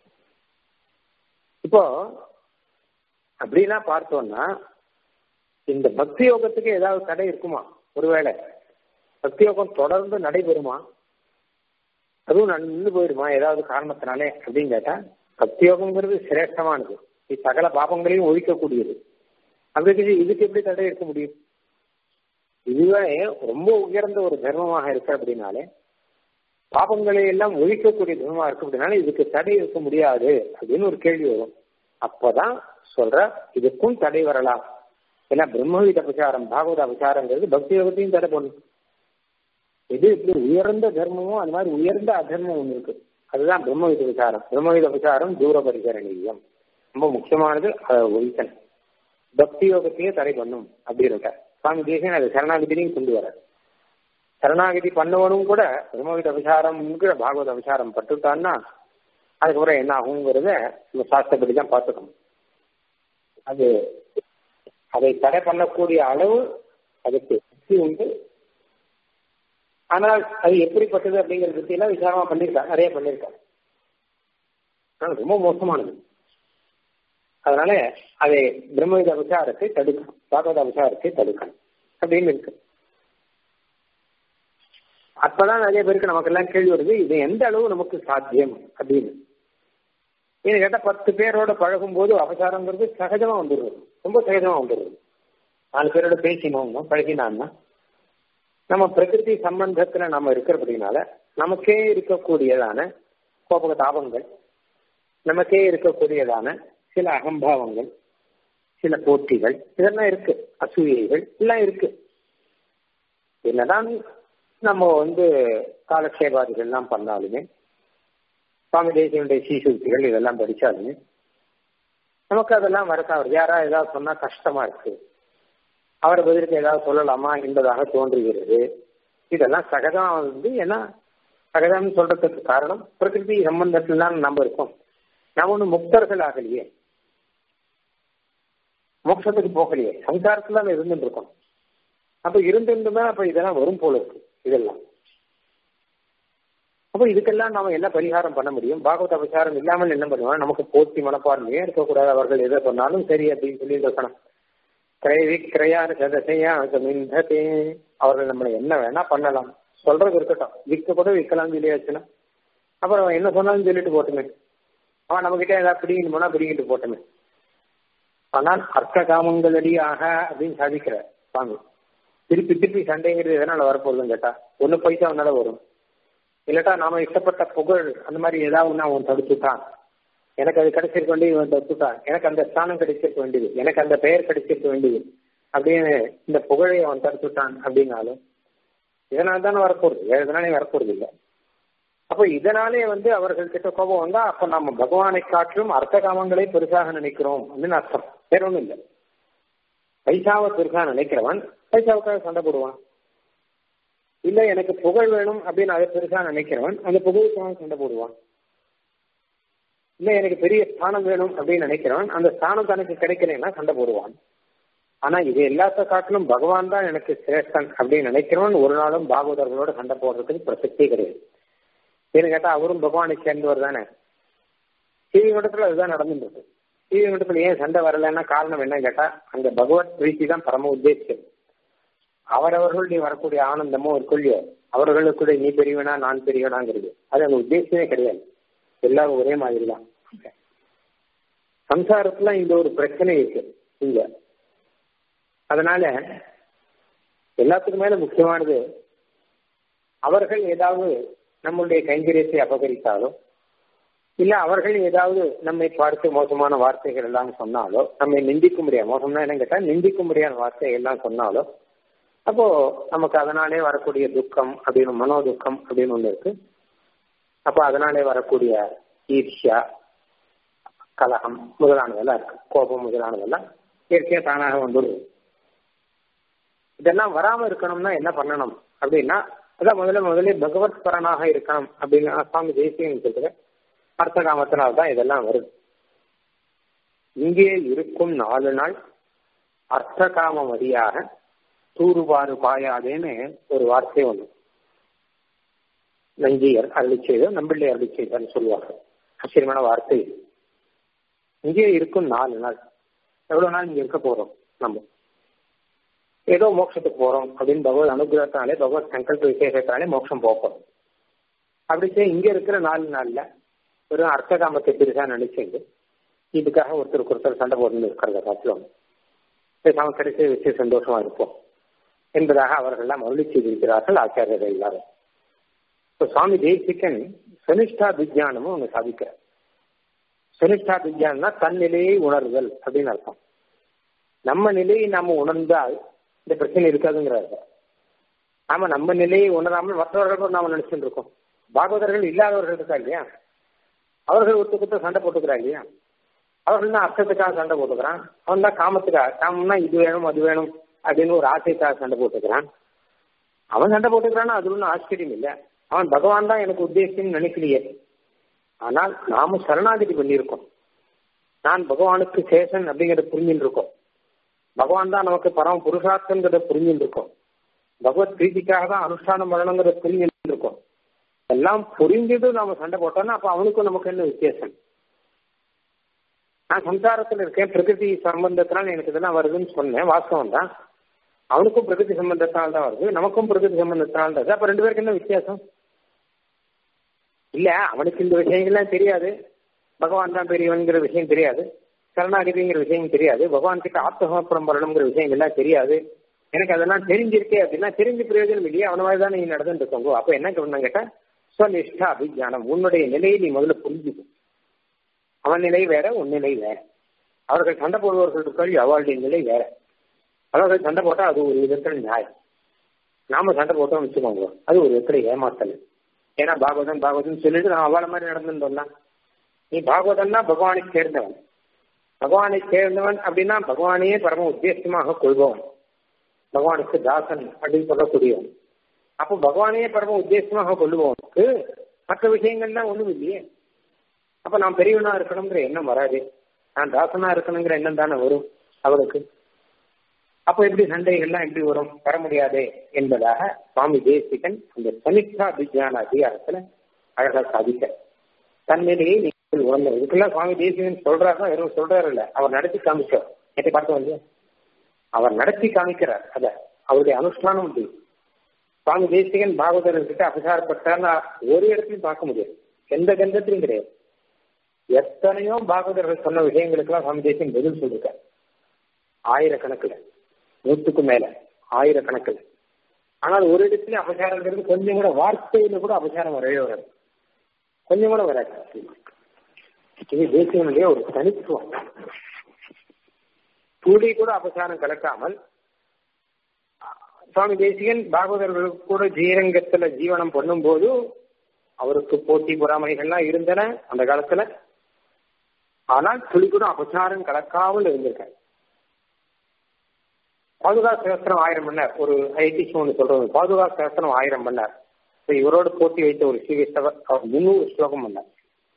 இப்போ அப்படிலாம் பார்த்தோம்னா இந்த பக்தி யோகத்துக்கு ஏதாவது தடை இருக்குமா ஒருவேளை பக்தி யோகம் தொடர்ந்து நடைபெறுமா அதுவும் நின்று போயிடுமா ஏதாவது காரணத்தினாலே அப்படின்னு கேட்டா பக்தி யோகங்கிறது சிரேஷ்டமானது இது சகல பாபங்களையும் ஒழிக்கக்கூடியது அதுக்கு இதுக்கு எப்படி தடை இருக்க முடியும் இதுவே ரொம்ப உயர்ந்த ஒரு தர்மமாக இருக்கு அப்படின்னாலே பாபங்களை எல்லாம் ஒழிக்கக்கூடிய தர்மமா இருக்கு அப்படின்னாலே இதுக்கு தடை இருக்க முடியாது அப்படின்னு ஒரு கேள்வி வரும் அப்பதான் சொல்ற இதுக்கும் தடை வரலாம் ஏன்னா பிரம்மவித அபசாரம் பாகவத அபசாரங்கிறது பக்தி யோகத்தையும் தடை பண்ணும் எது இப்படி உயர்ந்த தர்மமோ அந்த மாதிரி உயர்ந்த அதர்மம் ஒண்ணு இருக்கு அதுதான் பிரம்மவித விசாரம் பிரம்மவித விசாரம் தூர பரிகரணீயம் ரொம்ப முக்கியமானது ஒழிக்கணும் பக்தி யோகத்தையே தடை பண்ணும் அப்படின்னு சுவாமி தேசியன் அது சரணாகதிலையும் கொண்டு வர சரணாகதி பண்ணவனும் கூட பிரம்மவித விசாரம்ங்கிற பாகவத விசாரம் பட்டுட்டான்னா அதுக்கப்புறம் என்ன ஆகுங்கிறத நம்ம சாஸ்திரப்படி தான் பார்த்துக்கணும் அது அதை தடை பண்ணக்கூடிய அளவு அதுக்கு சக்தி உண்டு ஆனால் அது எப்படிப்பட்டது அப்படிங்கிறத பத்தி எல்லாம் விசாரமா பண்ணிருக்காங்க நிறைய பண்ணிருக்காங்க ரொம்ப மோசமானது அதனால அதை பிரம்மவித விசாரத்தை தடுக்கணும் பாகவத விசாரத்தை தடுக்கணும் அப்படின்னு இருக்கு அப்பதான் நிறைய பேருக்கு நமக்கு எல்லாம் கேள்வி வருது இது எந்த அளவு நமக்கு சாத்தியம் அப்படின்னு ஏன்னு கேட்டா பத்து பேரோட பழகும் போது அபசாரங்கிறது சகஜமா வந்துடுறது ரொம்ப சகஜமா வந்துடுறது நாலு பேரோட பேசினோம்னா பழகினான்னா நம்ம பிரகிருதி சம்பந்தத்துல நம்ம இருக்கிறபடினால நமக்கே இருக்கக்கூடியதான கோபக தாபங்கள் நமக்கே இருக்கக்கூடியதான சில அகம்பாவங்கள் சில போட்டிகள் இதெல்லாம் இருக்கு அசூயைகள் எல்லாம் இருக்கு என்னதான் நம்ம வந்து காலக்ஷேபாதிகள் எல்லாம் பண்ணாலுமே சுவாமி தேசியனுடைய சீசுக்திகள் இதெல்லாம் படிச்சாலுமே நமக்கு அதெல்லாம் வரக்கா வருது யாரா ஏதாவது சொன்னா கஷ்டமா இருக்கு அவரை பதிலுக்கு ஏதாவது சொல்லலாமா என்பதாக தோன்றுகிறது இதெல்லாம் சகஜமா வந்து ஏன்னா சகஜம்னு சொல்றதுக்கு காரணம் பிரகிருதி சம்பந்தத்தில் தான் நம்ம இருக்கோம் நம்ம ஒண்ணு முக்தர்கள் ஆகலையே மோட்சத்துக்கு போகலையே சம்சாரத்துல நம்ம இருந்துட்டு இருக்கோம் அப்ப இருந்துட்டுமே அப்ப இதெல்லாம் வரும் போல இருக்கு இதெல்லாம் அப்ப இதுக்கெல்லாம் நாம என்ன பரிகாரம் பண்ண முடியும் பாகவத அபசாரம் இல்லாமல் என்ன பண்ணுவோம் நமக்கு போட்டி மனப்பான்மையே இருக்கக்கூடாது அவர்கள் எதை சொன்னாலும் சரி அப்படின்னு சொல்லி இருக்கணும் கிரய விக்கிரையான சதசையா மிந்ததே அவர்கள் நம்மளை என்ன வேணா பண்ணலாம் சொல்றது இருக்கட்டும் விற்க கூட விற்கலாம்னு சொல்லியாச்சுன்னா அப்புறம் என்ன சொன்னாலும் சொல்லிட்டு போட்டுமே அவன் நம்ம கிட்ட ஏதாவது பிடிக்கணும்னா பிடிக்கிட்டு போட்டுமே ஆனால் அர்த்த காமங்களடியாக அப்படின்னு சாதிக்கிற வாங்க திருப்பி திருப்பி சண்டைங்கிறது எதனால வரப்போகுதுன்னு கேட்டா ஒண்ணு பைசா அவனால வரும் இல்லாட்டா நாம இஷ்டப்பட்ட புகழ் அந்த மாதிரி ஏதாவது ஒண்ணு அவன் தடுத்துட்டான் எனக்கு அது கிடைச்சிருக்க வேண்டியது இவன் தடுத்துட்டான் எனக்கு அந்த ஸ்தானம் கிடைச்சிருக்க வேண்டியது எனக்கு அந்த பெயர் கிடைச்சிருக்க வேண்டியது அப்படின்னு இந்த புகழை அவன் தடுத்துட்டான் அப்படின்னாலும் இதனால தானே வரப்போறது வேற எதனாலே வரப்போறது இல்லை அப்ப இதனாலே வந்து அவர்கள் கிட்ட கோபம் வந்தா அப்ப நம்ம பகவானை காட்டிலும் அர்த்த காமங்களை பெருசாக நினைக்கிறோம் அப்படின்னு அர்த்தம் வேற ஒண்ணும் இல்லை பைசாவை பெருசா நினைக்கிறவன் பைசாவுக்காக சண்டை போடுவான் இல்ல எனக்கு புகழ் வேணும் அப்படின்னு அதை பெருசா நினைக்கிறவன் அந்த புகழுக்காக சண்டை போடுவான் இல்ல எனக்கு பெரிய ஸ்தானம் வேணும் அப்படின்னு நினைக்கிறவன் அந்த ஸ்தானம் தனக்கு கிடைக்கலன்னா சண்டை போடுவான் ஆனா இது எல்லாத்த காட்டிலும் பகவான் தான் எனக்கு சிரேஷ்டன் அப்படின்னு நினைக்கிறவன் ஒரு நாளும் பாகவதர்களோட சண்டை போடுறதுக்கு பிரசக்தியே கிடையாது ஏன்னு கேட்டா அவரும் பகவானை சேர்ந்தவர் தானே டிவி மட்டத்துல அதுதான் நடந்துட்டு இருக்கு டிவி மட்டத்துல ஏன் சண்டை வரலன்னா காரணம் என்ன கேட்டா அந்த பகவத் பிரீத்தி தான் பரம உத்தேசம் அவரவர்களுடைய வரக்கூடிய ஆனந்தமோ ஒரு கொள்ளியோ அவர்களுக்குடைய நீ பெரியவனா நான் பெரியவனாங்கிறது அது அந்த உத்தேசமே கிடையாது எல்லாரும் ஒரே மாதிரி தான் சம்சாரத்துல இந்த ஒரு பிரச்சனை இருக்கு இங்க அதனால எல்லாத்துக்கும் மேல முக்கியமானது அவர்கள் ஏதாவது நம்மளுடைய கைங்கரியத்தை அபகரித்தாலோ இல்ல அவர்கள் ஏதாவது நம்மை பார்த்து மோசமான வார்த்தைகள் எல்லாம் சொன்னாலோ நம்மை நிந்திக்க முடியாது மோசம்னா என்ன கேட்டா நிந்திக்க முடியாத வார்த்தைகள் எல்லாம் சொன்னாலோ அப்போ நமக்கு அதனாலே வரக்கூடிய துக்கம் அப்படின்னு மனோ துக்கம் அப்படின்னு ஒண்ணு இருக்கு அப்போ அதனாலே வரக்கூடிய ஈர்ஷ்யா கலகம் முதலானதெல்லாம் இருக்கு கோபம் முதலானதெல்லாம் இயற்கையா தானாக வந்துடுது இதெல்லாம் வராம இருக்கணும்னா என்ன பண்ணணும் அப்படின்னா அதான் முதல்ல முதல்ல பகவத் பரனாக இருக்கணும் அப்படின்னு சுவாமி தேசியம் சொல்றது அர்த்த காமத்தினால் தான் இதெல்லாம் வருது இங்கே இருக்கும் நாலு நாள் அர்த்த காம மதியாக தூறுபாறு பாயாதேன்னு ஒரு வார்த்தை ஒண்ணு நஞ்சியர் அருளி செய்தோ நம்பிள்ளை அருளி செய்தான்னு சொல்லுவாங்க ஆச்சரியமான வார்த்தை இங்கே இருக்கும் நாலு நாள் எவ்வளவு நாள் இங்க இருக்க போறோம் நம்ம ஏதோ மோட்சத்துக்கு போறோம் அப்படின்னு பகவத் அனுகிரகத்தினாலே பகவத் சங்கல்ப விசேஷத்தினாலே மோட்சம் போகிறோம் அப்படி இங்க இருக்கிற நாலு நாள்ல வெறும் அர்த்த காமத்தை பெருசா நினைச்சுண்டு இதுக்காக ஒருத்தருக்கு ஒருத்தர் சண்டை போட்டு இருக்கிறத காட்டிலும் பேசாம கிடைச்சி வச்சு சந்தோஷமா இருப்போம் என்பதாக அவர்கள்லாம் அருளி செய்திருக்கிறார்கள் ஆச்சாரியர்கள் எல்லாரும் இப்போ சுவாமி தேசிகன் சனிஷ்டா விஜயானமும் ஒன்று சாதிக்கிறார் சனிஷ்டா விஜயானம்னா தன் நிலையை உணர்தல் அப்படின்னு அர்த்தம் நம்ம நிலையை நாம உணர்ந்தால் இந்த பிரச்சனை இருக்காதுங்கிறாரு நாம நம்ம நிலையை உணராமல் மற்றவர்களுக்கும் நாம நினைச்சுட்டு இருக்கோம் பாகவதர்கள் இல்லாதவர்கள் இருக்கா இல்லையா அவர்கள் ஒத்துக்கிட்ட சண்டை போட்டுக்கிறா இல்லையா அவர்கள் தான் அர்த்தத்துக்காக சண்டை போட்டுக்கிறான் அவன் தான் காமத்துக்காக காமம்னா இது வேணும் அது வேணும் அப்படின்னு ஒரு ஆசைக்காக சண்டை போட்டுக்கிறான் அவன் சண்டை போட்டுக்கிறான்னா அது ஒன்றும் ஆச்சரியம் இல்லை அவன் பகவான் தான் எனக்கு உத்தேசம் நினைக்கலையே ஆனால் நாம சரணாகதி பண்ணியிருக்கோம் நான் பகவானுக்கு சேஷன் அப்படிங்கிறத புரிஞ்சுட்டு இருக்கோம் பகவான் தான் நமக்கு பரம புருஷார்த்தங்கிறத புரிஞ்சுட்டு இருக்கோம் பகவத் பிரீதிக்காக தான் அனுஷ்டானம் பண்ணணுங்கிறத புரிஞ்சுட்டு இருக்கோம் எல்லாம் புரிஞ்சுட்டு நாம சண்டை போட்டோம்னா அப்ப அவனுக்கும் நமக்கு என்ன வித்தியாசம் நான் சம்சாரத்தில் இருக்கேன் பிரகிருதி சம்பந்தத்தினால் எனக்கு இதெல்லாம் வருதுன்னு சொன்னேன் வாஸ்தவம் தான் அவனுக்கும் பிரகிருதி சம்பந்தத்தினால் தான் வருது நமக்கும் பிரகிருதி சம்பந்தத்தினால் தான் அப்ப ரெண்டு பேருக்கு என்ன வித்தியாசம் இல்ல அவனுக்கு இந்த விஷயங்கள்லாம் தெரியாது பகவான் தான் பெரியவன்கிற விஷயம் தெரியாது சரணாகதிங்கிற விஷயம் தெரியாது பகவான் கிட்ட ஆத்மசமர்ப்பணம் பண்ணணுங்கிற விஷயங்கள்லாம் தெரியாது எனக்கு அதெல்லாம் தெரிஞ்சிருக்கே அப்படின்னா தெரிஞ்ச பிரயோஜனம் இல்லையா அவன மாதிரி தான் நீ நடந்துட்டு இருக்கோங்க அப்ப என்ன பண்ணணும் கேட்டா ஸ்வனிஷ்டா அபிஜானம் உன்னுடைய நிலையை நீ முதல்ல புரிஞ்சுக்கும் அவன் நிலை வேற உன் நிலை வேற அவர்கள் சண்டை போடுபவர்கள் இருக்கள் அவளுடைய நிலை வேற அவர்கள் சண்டை போட்டா அது ஒரு விதத்துல நியாயம் நாம சண்டை போட்டோம் வச்சுக்கோங்க அது ஒரு விதத்துல ஏமாத்தல் ஏன்னா பாகவதன் பாகவதன் சொல்லிட்டு நான் அவளை மாதிரி நடந்துட்டோம்னா நீ பாகவதன்னா பகவானை சேர்ந்தவன் பகவானை சேர்ந்தவன் அப்படின்னா பகவானையே பரம உத்தேசமாக கொள்பவன் பகவானுக்கு தாசன் அப்படின்னு சொல்லக்கூடியவன் அப்போ பகவானையே பரம உத்தேசமாக கொள்ளுபவனுக்கு மற்ற விஷயங்கள்லாம் ஒண்ணும் இல்லையே அப்ப நான் பெரியவனா இருக்கணுங்கிற எண்ணம் வராது நான் தாசனா இருக்கணுங்கிற எண்ணம் தானே வரும் அவளுக்கு அப்போ எப்படி சண்டைகள்லாம் எப்படி வரும் வர முடியாது என்பதாக சுவாமி தேசிகன் அந்த சனிஷ்டா விஜயான அதிகாரத்துல அழகா சாதிக்க தன்னிலையை நீங்கள் உணர்ந்த இதுக்கெல்லாம் சுவாமி தேசிகன் சொல்றாருன்னா வெறும் சொல்றாரு இல்ல அவர் நடத்தி காமிச்சார் நேற்று பார்த்தோம் இல்லையா அவர் நடத்தி காமிக்கிறார் அத அவருடைய அனுஷ்டானம் உண்டு சுவாமி தேசிகன் பாகவதர்கிட்ட அபசாரப்பட்டார்னா ஒரு இடத்துலையும் பார்க்க முடியாது எந்த கந்தத்திலும் கிடையாது எத்தனையோ பாகவதர்கள் சொன்ன விஷயங்களுக்கெல்லாம் சுவாமி தேசிகன் பதில் சொல்லிருக்கார் ஆயிரக்கணக்கில் நூற்றுக்கு மேல ஆயிரக்கணக்கில் ஆனால் ஒரு இடத்துல அபசாரங்கிறது கொஞ்சம் கூட வார்த்தையில கூட அபசாரம் வரவே வராது கொஞ்சம் கூட வராது இது தேசியனுடைய ஒரு தனித்துவம் துளி கூட அபசாரம் கலக்காமல் சுவாமி தேசிகன் பாகவதர்களுக்கு கூட ஜீரங்கத்துல ஜீவனம் பண்ணும்போது அவருக்கு போட்டி பொறாமைகள்லாம் இருந்தன அந்த காலத்துல ஆனால் துளி கூட அபசாரம் கலக்காமல் இருந்திருக்காரு பாதுகா சேஸ்திரம் ஆயிரம் மணி நேரம் ஒரு ஐடிக்கு ஒன்று சொல்றது பாதுகா சேஸ்திரம் ஆயிரம் மணி நேரம் இவரோடு போட்டி வைத்த ஒரு ஸ்ரீகிருஷ்ணவர் அவர் முன்னூறு ஸ்லோகம் பண்ணார்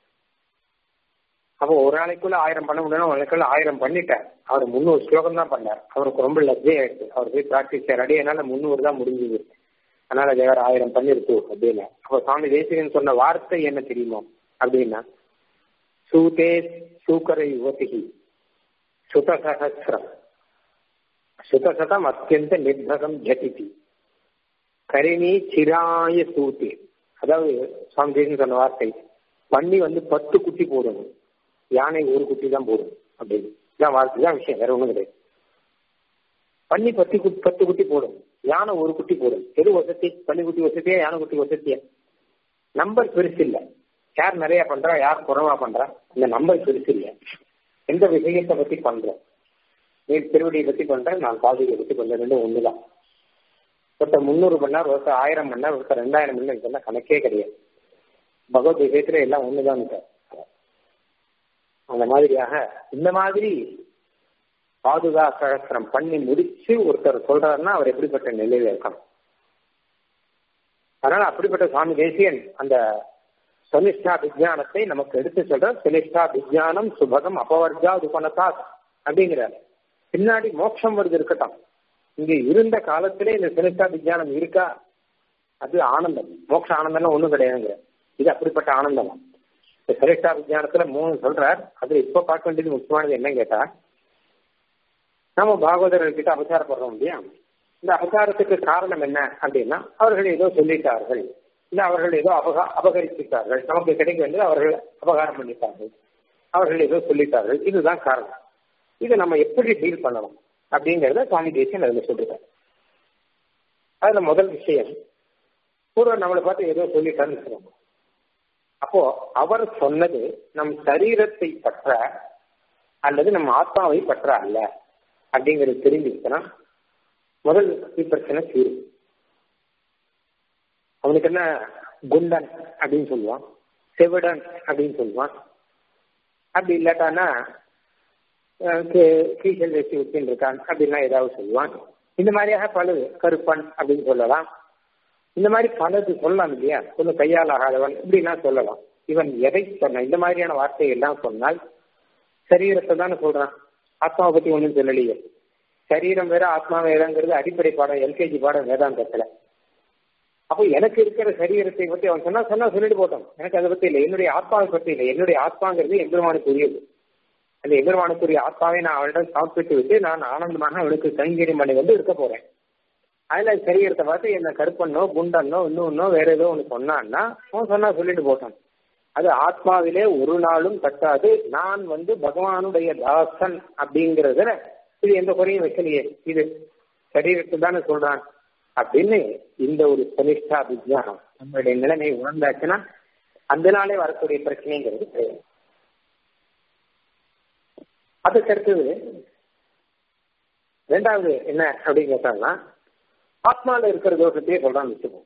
அப்போ ஒரு நாளைக்குள்ள ஆயிரம் பண்ண முடியும் ஒரு நாளைக்குள்ள ஆயிரம் பண்ணிட்டார் அவர் முந்நூறு ஸ்லோகம் தான் பண்ணார் அவருக்கு ரொம்ப லஜ்ஜை ஆயிடுச்சு அவர் போய் பிராக்டிஸ் ரெடி என்னால முந்நூறு தான் முடிஞ்சது அதனால தேவர் ஆயிரம் பண்ணிருக்கு அப்படின்னு அப்போ சுவாமி தேசிகன் சொன்ன வார்த்தை என்ன தெரியுமோ அப்படின்னா சூதே சூக்கர யுவதி சுதசகசிரம் சுதசதம் அத்தியந்த நிர்பகம் ஜட்டிதி கரிணி சிராய சூத்தே அதாவது சுவாமிஜின்னு சொன்ன வார்த்தை பன்னி வந்து பத்து குட்டி போடும் யானை ஒரு குட்டி தான் போடும் அப்படின்னு இதான் வார்த்தை தான் விஷயம் வேற ஒண்ணும் கிடையாது பன்னி பத்து குட்டி பத்து குட்டி போடும் யானை ஒரு குட்டி போடும் எது வசதி பன்னி குட்டி வசதியா யானை குட்டி வசதியா நம்பர் பெருசு இல்லை யார் நிறைய பண்றா யார் குறைவா பண்றா இந்த நம்பர் பெருசு இல்லை எந்த விஷயத்தை பத்தி பண்றோம் நீ திருவடியை பத்தி பண்ற நான் பாதையை பத்தி பண்றேன் ரெண்டும் ஒண்ணுதான் ஒருத்தர் முந்நூறு மணி நேரம் ஒருத்தர் ஆயிரம் மணி நேரம் ஒருத்தர் ரெண்டாயிரம் மணி நேரம் இதெல்லாம் கணக்கே கிடையாது பகவத் விஷயத்துல எல்லாம் ஒண்ணுதான் அந்த மாதிரியாக இந்த மாதிரி பாதுகா சகஸ்திரம் பண்ணி முடிச்சு ஒருத்தர் சொல்றாருன்னா அவர் எப்படிப்பட்ட நிலையில இருக்கணும் அதனால அப்படிப்பட்ட சுவாமி தேசியன் அந்த சனிஷ்டா விஜயானத்தை நமக்கு எடுத்து சொல்ற சனிஷ்டா விஜயானம் சுபகம் அபவர்ஜா உபனதா அப்படிங்கிறார் பின்னாடி மோட்சம் வருது இருக்கட்டும் இங்க இருந்த காலத்திலே இந்த சனிஷ்டா விஜயானம் இருக்கா அது ஆனந்தம் மோட்ச ஆனந்தம்லாம் ஒண்ணும் கிடையாதுங்க இது அப்படிப்பட்ட ஆனந்தம் இந்த சனிஷ்டா விஜயானத்துல மூணு சொல்றார் அது இப்ப பார்க்க வேண்டியது முக்கியமானது என்ன கேட்டா நம்ம பாகவதர்கிட்ட அபச்சாரப்படுறோம் இல்லையா இந்த அபச்சாரத்துக்கு காரணம் என்ன அப்படின்னா அவர்கள் ஏதோ சொல்லிட்டார்கள் இல்ல அவர்கள் ஏதோ அபகா அபகரித்துட்டார்கள் நமக்கு கிடைக்க வேண்டியது அவர்கள் அபகாரம் பண்ணிட்டார்கள் அவர்கள் ஏதோ சொல்லிட்டார்கள் இதுதான் காரணம் இதை நம்ம எப்படி டீல் பண்ணணும் அப்படிங்கறத சுவாமி தேசியன் அதுல சொல்லிட்டார் அதுல முதல் விஷயம் பூர்வ நம்மளை பார்த்து ஏதோ சொல்லிட்டாருன்னு சொல்லுவாங்க அப்போ அவர் சொன்னது நம் சரீரத்தை பற்ற அல்லது நம் ஆத்மாவை பற்ற அல்ல அப்படிங்கிறது தெரிஞ்சுக்கிட்டனா முதல் பிரச்சனை தீரும் அவனுக்கு என்ன குண்டன் அப்படின்னு சொல்லுவான் செவிடன் அப்படின்னு சொல்லுவான் அப்படி இல்லாட்டானா கீசல் வச்சு விட்டுன்னு இருக்கான் அப்படின்னா ஏதாவது சொல்லுவான் இந்த மாதிரியாக பலது கருப்பன் அப்படின்னு சொல்லலாம் இந்த மாதிரி பலது சொல்லலாம் இல்லையா கொஞ்சம் கையால் ஆகாதவன் இப்படின்னா சொல்லலாம் இவன் எதை சொன்ன இந்த மாதிரியான வார்த்தை எல்லாம் சொன்னால் சரீரத்தை தானே சொல்றான் ஆத்மாவை பத்தி ஒன்றும் சொல்லலையே சரீரம் வேற ஆத்மா வேறங்கிறது அடிப்படை பாடம் எல்கேஜி பாடம் வேதாந்தத்துல அப்போ எனக்கு இருக்கிற சரீரத்தை பத்தி அவன் சொன்னா சொன்னா சொல்லிட்டு போட்டோம் எனக்கு அதை பத்தி இல்லை என்னுடைய ஆத்மாவை பத்தி இல்லை என்னுடைய ஆத்மாங்கிறது எம்பெருமானுக்குரியது அந்த எம்பெருமானுக்குரிய ஆத்மாவை நான் அவனிடம் சாப்பிட்டு விட்டு நான் ஆனந்தமாக அவனுக்கு கைங்கரியம் பண்ணி வந்து இருக்க போறேன் அதுல சரீரத்தை பார்த்து என்ன கருப்பண்ணோ குண்டன்னோ இன்னொன்னோ வேற ஏதோ ஒன்று சொன்னான்னா அவன் சொன்னா சொல்லிட்டு போட்டான் அது ஆத்மாவிலே ஒரு நாளும் தட்டாது நான் வந்து பகவானுடைய தாசன் அப்படிங்கறதுல இது எந்த குறையும் வைக்கலையே இது சரீரத்தை தானே சொல்றான் அப்படின்னு இந்த ஒரு சனிஷ்டா விஜயானம் நம்மளுடைய நிலைமை உணர்ந்தாச்சுன்னா அந்த நாளே வரக்கூடிய பிரச்சனைங்கிறது கிடையாது அதுக்கு அடுத்தது ரெண்டாவது என்ன அப்படின்னு கேட்டாங்கன்னா ஆத்மால இருக்கிற தோஷத்தையே சொல்றான்னு வச்சுப்போம்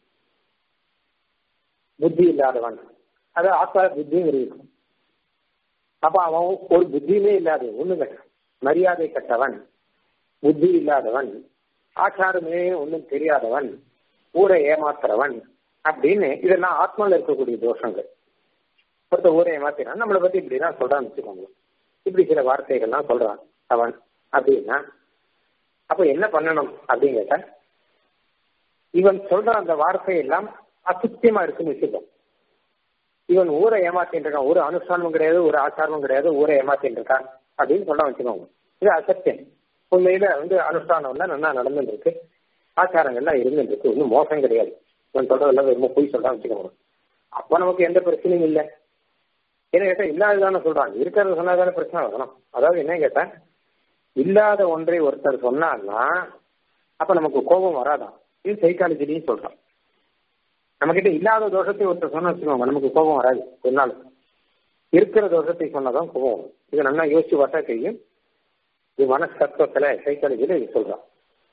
புத்தி இல்லாதவன் அது ஆத்மா புத்தியும் இருக்கும் அப்ப அவன் ஒரு புத்தியுமே இல்லாத ஒண்ணு கிடையாது மரியாதை கட்டவன் புத்தி இல்லாதவன் ஆச்சாரமே ஒன்றும் தெரியாதவன் ஊரை ஏமாத்துறவன் அப்படின்னு இதெல்லாம் ஆத்மாவில் இருக்கக்கூடிய தோஷங்கள் ஒருத்த ஊரை ஏமாத்தினான் நம்மளை பத்தி இப்படிதான் சொல்றான்னு வச்சுக்கோங்க இப்படி சில வார்த்தைகள்லாம் சொல்றான் அவன் அப்படின்னா அப்ப என்ன பண்ணணும் அப்படின்னு கேட்டா இவன் சொல்ற அந்த வார்த்தையெல்லாம் அசுத்தியமா இருக்குன்னு வச்சுக்கோ இவன் ஊரை ஏமாத்தின்னு இருக்கான் ஒரு அனுஷ்டானமும் கிடையாது ஒரு ஆச்சாரமும் கிடையாது ஊரை ஏமாத்தின்னு இருக்கான் அப்படின்னு சொல்ல வச்சுக்கோங்க இது அசத்தியம் உண்மையில வந்து அனுஷ்டானம்னா நல்லா நடந்துட்டு இருக்கு ஆச்சாரங்கள்லாம் இருந்துட்டு இருக்கு ஒன்றும் மோசம் கிடையாது இவன் சொல்றதெல்லாம் ரொம்ப பொய் சொல்றான் வச்சுக்கோங்க அப்ப நமக்கு எந்த பிரச்சனையும் இல்லை ஏன்னா கேட்டா இல்லாததானே சொல்றான் இருக்கிறத சொன்னாதானே பிரச்சனை வரணும் அதாவது என்ன கேட்டா இல்லாத ஒன்றை ஒருத்தர் சொன்னான்னா அப்ப நமக்கு கோபம் வராதான் இது சைக்காலஜிலையும் சொல்றான் நம்ம கிட்ட இல்லாத தோஷத்தை ஒருத்தர் சொன்ன வச்சுக்கோங்க நமக்கு கோபம் வராது ஒரு நாள் இருக்கிற தோஷத்தை சொன்னாதான் கோபம் வரும் இதை நல்லா யோசிச்சு பார்த்தா தெரியும் இது மனசத்துவத்துல சைக்காலஜியில இது சொல்றான்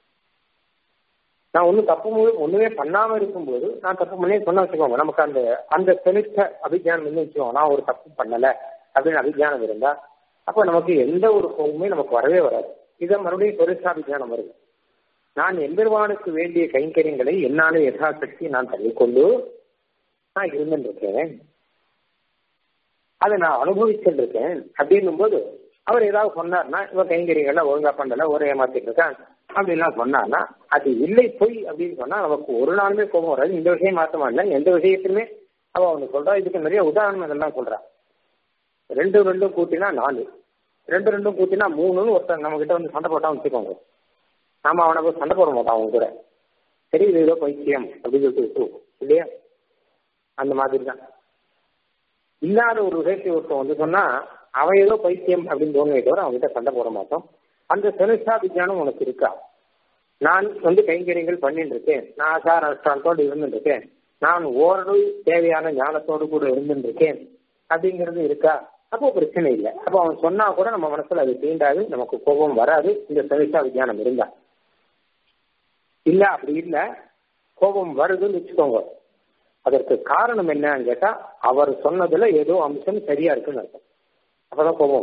நான் ஒன்னும் தப்பு ஒண்ணுமே பண்ணாம இருக்கும்போது நான் தப்பு பண்ணி சொன்ன வச்சுக்கோங்க நமக்கு அந்த அந்த செலுத்த அபிஜானம் இருந்து வச்சுக்கோங்க நான் ஒரு தப்பு பண்ணல அப்படின்னு அபிஜானம் இருந்தா அப்ப நமக்கு எந்த ஒரு கோபமே நமக்கு வரவே வராது இதை மறுபடியும் பெருசாபிஜானம் வருது நான் எம்பெருவானுக்கு வேண்டிய கைங்கரியங்களை என்னாலே யதாசக்தி நான் தள்ளிக்கொண்டு நான் இருந்துருக்கேன் அதை நான் அனுபவிச்சுட்டு இருக்கேன் அப்படின்னும் போது அவர் ஏதாவது சொன்னார்னா இவன் கைங்கரியங்கள்லாம் ஒழுங்கா பண்ணல ஒரு ஏமாத்திட்டு இருக்கான் அப்படின்லாம் சொன்னார்னா அது இல்லை பொய் அப்படின்னு சொன்னா நமக்கு ஒரு நாளுமே கோபம் வராது இந்த விஷயம் மாத்தமா இல்லை எந்த விஷயத்திலுமே அவ அவனு சொல்றா இதுக்கு நிறைய உதாரணம் இதெல்லாம் சொல்றா ரெண்டு ரெண்டும் கூட்டினா நாலு ரெண்டு ரெண்டும் கூட்டினா மூணுன்னு ஒருத்தன் நம்ம கிட்ட வந்து சண்டை போட்டான் வச்சுக்கோங்க நாம அவனை போய் சண்டை போட மாட்டான் அவன் கூட சரி இது ஏதோ பைத்தியம் அப்படின்னு சொல்லிட்டு விட்டுருவோம் இல்லையா அந்த மாதிரி தான் இல்லாத ஒரு விஷயத்தை ஒருத்தன் வந்து சொன்னா அவன் ஏதோ பைத்தியம் அப்படின்னு தோணுவே தவிர அவன்கிட்ட சண்டை போட மாட்டோம் அந்த செலுசா விஜயானம் உனக்கு இருக்கா நான் வந்து கைங்கரியங்கள் பண்ணிட்டு இருக்கேன் நான் ஆசார அனுஷ்டானத்தோடு இருந்துட்டு இருக்கேன் நான் ஓரளவு தேவையான ஞானத்தோடு கூட இருந்துட்டு இருக்கேன் அப்படிங்கிறது இருக்கா அப்போ பிரச்சனை இல்லை அப்போ அவன் சொன்னா கூட நம்ம மனசுல அது தீண்டாது நமக்கு கோபம் வராது இந்த செலுசா விஜயானம் இருந்தா இல்ல அப்படி இல்ல கோபம் வருதுன்னு வச்சுக்கோங்க அதற்கு காரணம் என்னன்னு கேட்டா அவர் சொன்னதுல ஏதோ அம்சம் சரியா இருக்குன்னு அர்த்தம் அப்பதான் கோபம்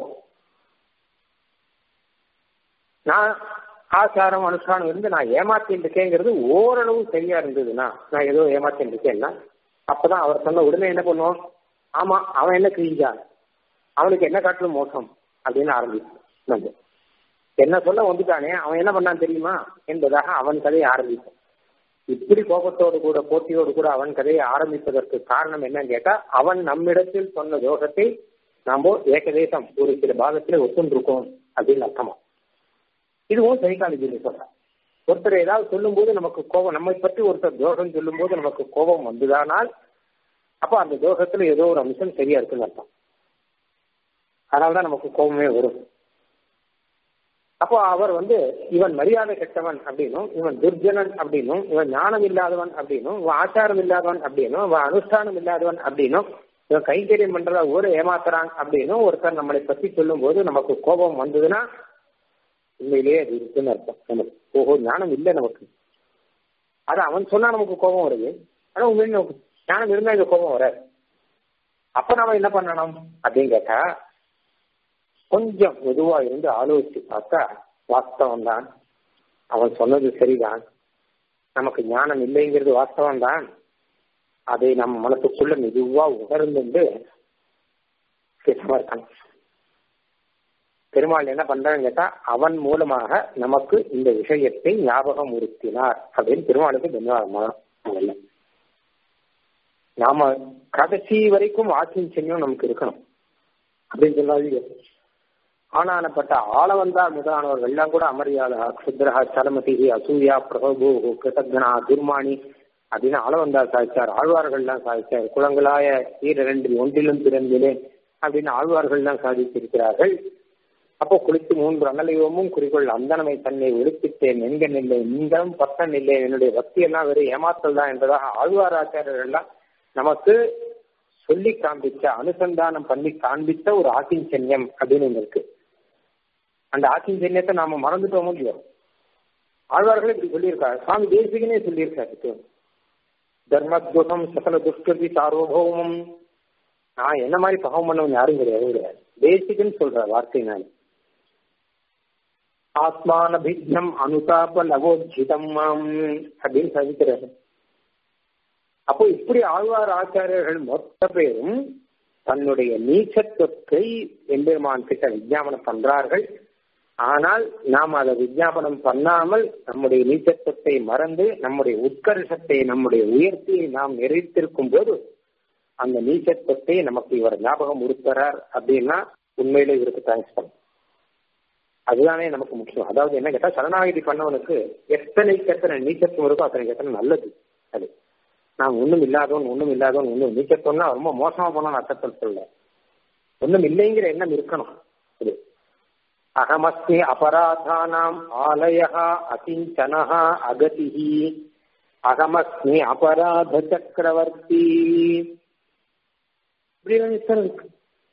நான் ஆச்சாரம் அனுஷ்டானம் இருந்து நான் ஏமாத்திட்டு இருக்கேங்கிறது ஓரளவு சரியா இருந்ததுன்னா நான் ஏதோ ஏமாத்திட்டு இருக்கேன்னா அப்பதான் அவர் சொன்ன உடனே என்ன பண்ணுவோம் ஆமா அவன் என்ன கிழிஞ்சான் அவனுக்கு என்ன காட்டிலும் மோசம் அப்படின்னு ஆரம்பிக்கும் நம்ம என்ன சொல்ல வந்துட்டானே அவன் என்ன பண்ணான் தெரியுமா என்பதாக அவன் கதையை ஆரம்பிக்கும் இப்படி கோபத்தோடு கூட போட்டியோடு கூட அவன் கதையை ஆரம்பிப்பதற்கு காரணம் என்னன்னு கேட்டா அவன் நம்மிடத்தில் சொன்ன தோஷத்தை நாம ஏகதேசம் ஒரு சில பாகத்துல ஒத்துண்டிருக்கோம் அப்படின்னு அர்த்தமா இதுவும் சைக்காலஜின்னு சொல்றேன் ஒருத்தர் ஏதாவது சொல்லும்போது நமக்கு கோபம் நம்மை பற்றி ஒருத்தர் தோஷம் சொல்லும்போது நமக்கு கோபம் வந்துதானால் அப்போ அந்த தோஷத்துல ஏதோ ஒரு அம்சம் சரியா இருக்குன்னு அர்த்தம் அதனால்தான் நமக்கு கோபமே வரும் அப்போ அவர் வந்து இவன் மரியாதை கெட்டவன் அப்படின்னும் இவன் துர்ஜனன் அப்படின்னும் இவன் ஞானம் இல்லாதவன் அப்படின்னும் இவன் ஆச்சாரம் இல்லாதவன் அப்படின்னும் இவன் அனுஷ்டானம் இல்லாதவன் அப்படின்னும் இவன் கைங்கரியம் பண்றத ஒரு ஏமாத்துறான் அப்படின்னும் ஒருத்தர் நம்மளை பத்தி சொல்லும் போது நமக்கு கோபம் வந்ததுன்னா உண்மையிலேயே அது இருக்குன்னு அர்த்தம் நமக்கு ஓஹோ ஞானம் இல்லை நமக்கு அது அவன் சொன்னா நமக்கு கோபம் வருது ஆனா உண்மையில நமக்கு ஞானம் இருந்தா இந்த கோபம் வராது அப்ப நாம என்ன பண்ணணும் அப்படின்னு கேட்டா கொஞ்சம் மெதுவா இருந்து ஆலோசிச்சு பார்த்தா வாஸ்தவம் தான் அவன் சொன்னது சரிதான் நமக்கு ஞானம் இல்லைங்கிறது வாஸ்தவம் தான் அதை நம்ம மனசுக்குள்ள மெதுவா உணர்ந்துட்டு பேசாம இருக்கணும் பெருமாள் என்ன பண்றான்னு கேட்டா அவன் மூலமாக நமக்கு இந்த விஷயத்தை ஞாபகம் உறுத்தினார் அப்படின்னு பெருமாளுக்கு தன்யவாதம் நாம கடைசி வரைக்கும் ஆச்சிஞ்சன்யம் நமக்கு இருக்கணும் அப்படின்னு சொல்லாதீங்க ஆனானப்பட்ட ஆளவந்தார் முதலானவர்கள் எல்லாம் கூட அமரியாதா க்ஷுத்ரஹா சலமதி அசூயா பிரபு கிருதக்னா துர்மானி அப்படின்னு ஆளவந்தார் சாதிச்சார் ஆழ்வார்கள்லாம் சாதிச்சார் குளங்களாய ஈரரெண்டில் ஒன்றிலும் பிறந்திலே அப்படின்னு ஆழ்வார்கள்லாம் சாதித்திருக்கிறார்கள் அப்போ குளித்து மூன்று அனலையோமும் குறிக்கோள் அந்தனமை தன்னை ஒழிப்பித்தேன் என்கன் இல்லை இந்தம் பத்தன் இல்லை என்னுடைய பக்தி எல்லாம் வெறும் ஏமாத்தல் தான் என்பதாக ஆழ்வார் ஆச்சாரியர்கள் எல்லாம் நமக்கு சொல்லி காண்பிச்ச அனுசந்தானம் பண்ணி காண்பித்த ஒரு ஆக்கிஞ்சன்யம் அப்படின்னு ஒன்று இருக்கு அந்த ஆக்கிஞ்சன்யத்தை நாம மறந்துட்டோமோ இல்லையோ ஆழ்வார்களே இப்படி சொல்லியிருக்காரு சுவாமி தேசிகனே சொல்லியிருக்காரு தர்மத்வசம் சகல துஷ்கதி சார்வபௌமம் நான் என்ன மாதிரி பகம் பண்ணவன் யாரும் கிடையாது கிடையாது தேசிகன் சொல்ற வார்த்தை நான் ஆத்மானபிஜம் அனுதாப லவோஜிதம் மாம் அப்படின்னு சதிக்கிறாரு அப்போ இப்படி ஆழ்வார் ஆச்சாரியர்கள் மொத்த பேரும் தன்னுடைய நீச்சத்துவத்தை எம்பெருமான் கிட்ட விஜாபனம் பண்றார்கள் ஆனால் நாம் அதை விஜாபனம் பண்ணாமல் நம்முடைய நீச்சத்துவத்தை மறந்து நம்முடைய உட்கர்ஷத்தை நம்முடைய உயர்த்தியை நாம் நிறைத்திருக்கும் போது அந்த நீச்சத்துவத்தை நமக்கு இவர் ஞாபகம் உறுத்துறார் அப்படின்னா உண்மையிலே இவருக்கு தேங்க்ஸ் பண்ணும் அதுதானே நமக்கு முக்கியம் அதாவது என்ன கேட்டா சரணாகிதி பண்ணவனுக்கு எத்தனைக்கு எத்தனை நீச்சத்துவம் இருக்கோ அத்தனைக்கு எத்தனை நல்லது அது நான் ஒண்ணும் இல்லாதவன் ஒண்ணும் இல்லாதவன் ஒண்ணும் நீச்சத்தோம்னா ரொம்ப மோசமா போனான்னு அர்த்தத்தை சொல்ல ஒண்ணும் இல்லைங்கிற எண்ணம் இருக்கணும் இது அகமஸ்மி அபராதானாம் ஆலயா அகிஞ்சனஹா அகதிஹி அகமஸ்மி அபராத சக்கரவர்த்தி இருக்கு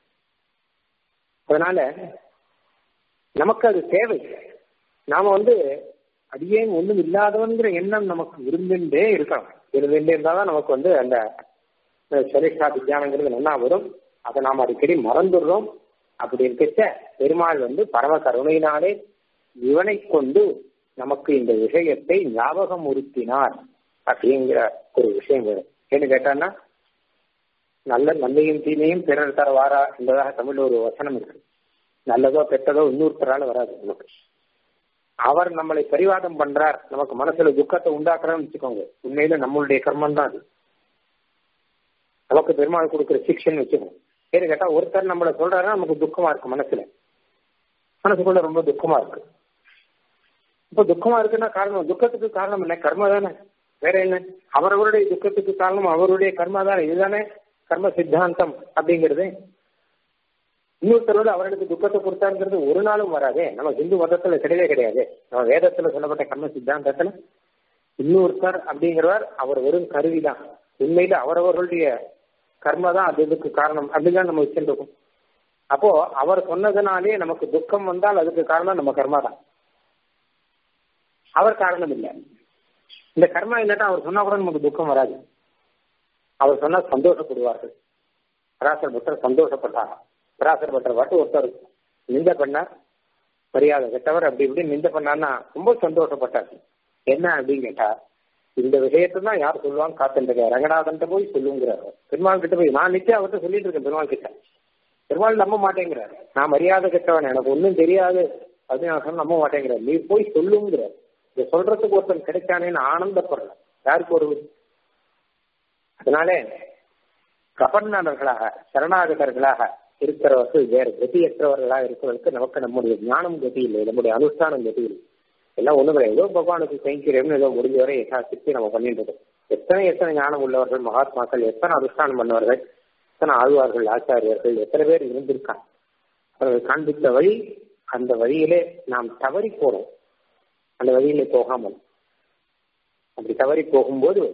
அதனால நமக்கு அது தேவை நாம வந்து அடியே ஒண்ணும் இல்லாதவங்கிற எண்ணம் நமக்கு இருந்துட்டே இருக்கணும் இருந்துட்டே இருந்தாதான் நமக்கு வந்து அந்த சரிஷா விஜயானங்கிறது நல்லா வரும் அதை நாம் அடிக்கடி மறந்துடுறோம் அப்படி இருக்க பெருமாள் வந்து பரம கருணையினாலே இவனை கொண்டு நமக்கு இந்த விஷயத்தை ஞாபகம் உறுத்தினார் அப்படிங்கிற ஒரு விஷயம் வேணும் ஏன்னு கேட்டான்னா நல்ல நன்மையும் தீமையும் பிறர் தரவாரா என்பதாக தமிழ்ல ஒரு வசனம் இருக்கு நல்லதோ கெட்டதோ இன்னொருத்தரால வராது நமக்கு அவர் நம்மளை பரிவாதம் பண்றார் நமக்கு மனசுல துக்கத்தை உண்டாக்குறான்னு வச்சுக்கோங்க உண்மையில நம்மளுடைய கர்மம் தான் அது நமக்கு பெருமாள் கொடுக்குற சிக்ஷன் வச்சுக்கோங்க ஏன்னு கேட்டா ஒருத்தர் நம்மள சொல்றாருன்னா நமக்கு துக்கமா இருக்கு மனசுல மனசுக்குள்ள ரொம்ப துக்கமா இருக்கு இப்ப துக்கமா இருக்குன்னா காரணம் துக்கத்துக்கு காரணம் என்ன கர்மா தானே வேற என்ன அவரவருடைய துக்கத்துக்கு காரணம் அவருடைய கர்மா தானே இதுதானே கர்ம சித்தாந்தம் அப்படிங்கிறது இன்னொருத்தரோட அவர்களுக்கு துக்கத்தை கொடுத்தாங்கிறது ஒரு நாளும் வராதே நம்ம இந்து மதத்துல கிடையவே கிடையாது நம்ம வேதத்துல சொல்லப்பட்ட கர்ம சித்தாந்தத்துல இன்னொருத்தர் அப்படிங்கிறவர் அவர் வெறும் கருவிதான் உண்மையில அவரவர்களுடைய கர்மா தான் அது இதுக்கு காரணம் அப்படிதான் நம்ம வச்சுருக்கோம் அப்போ அவர் சொன்னதுனாலே நமக்கு துக்கம் வந்தால் அதுக்கு காரணம் நம்ம கர்மா தான் அவர் காரணம் இல்லை இந்த கர்மா இல்லாட்டா அவர் சொன்னா கூட நமக்கு துக்கம் வராது அவர் சொன்னா சந்தோஷப்படுவார்கள் பராசர் பட்டர் சந்தோஷப்பட்டார் பராசர் பட்டர் பாட்டு ஒருத்தர் நிந்த பண்ணார் மரியாதை கெட்டவர் அப்படி இப்படி நிந்த பண்ணார்னா ரொம்ப சந்தோஷப்பட்டார் என்ன அப்படின்னு கேட்டா இந்த விஷயத்தை தான் யார் சொல்லுவாங்க காத்துட்டு ரங்கநாதன்ட்ட போய் சொல்லுங்கிறார் பெருமாள் கிட்ட போய் நான் நிச்சயம் அவர்கிட்ட சொல்லிட்டு இருக்கேன் பெருமாள் கிட்ட பெருமாள் நம்ப மாட்டேங்கிறார் நான் மரியாதை கெட்டவன் எனக்கு ஒன்றும் தெரியாது அப்படின்னு நான் சொன்ன நம்ப மாட்டேங்கிறார் நீ போய் சொல்லுங்கிறார் இதை சொல்றதுக்கு ஒருத்தன் கிடைச்சானேன்னு ஆனந்தப்படல யாருக்கு ஒரு அதனாலே கபர்ணர்களாக சரணாகதர்களாக இருக்கிறவர்கள் வேறு கதியற்றவர்களாக இருக்கிறவர்களுக்கு நமக்கு நம்முடைய ஞானம் கதி இல்லை நம்முடைய அனுஷ்டானம் கதி இல்லை எல்லாம் ஒண்ணு கிடையாது ஏதோ பகவானுக்கு கைங்கிறோம்னு ஏதோ முடிஞ்ச வரை யதாசித்து நம்ம பண்ணிட்டு இருக்கோம் எத்தனை எத்தனை ஞானம் உள்ளவர்கள் மகாத்மாக்கள் எத்தனை அனுஷ்டானம் பண்ணவர்கள் எத்தனை ஆழ்வார்கள் ஆச்சாரியர்கள் எத்தனை பேர் இருந்திருக்காங்க அவர்கள் காண்பித்த வழி அந்த வழியிலே நாம் தவறி போறோம் அந்த வழியிலே போகாமல் அப்படி தவறி போகும்போது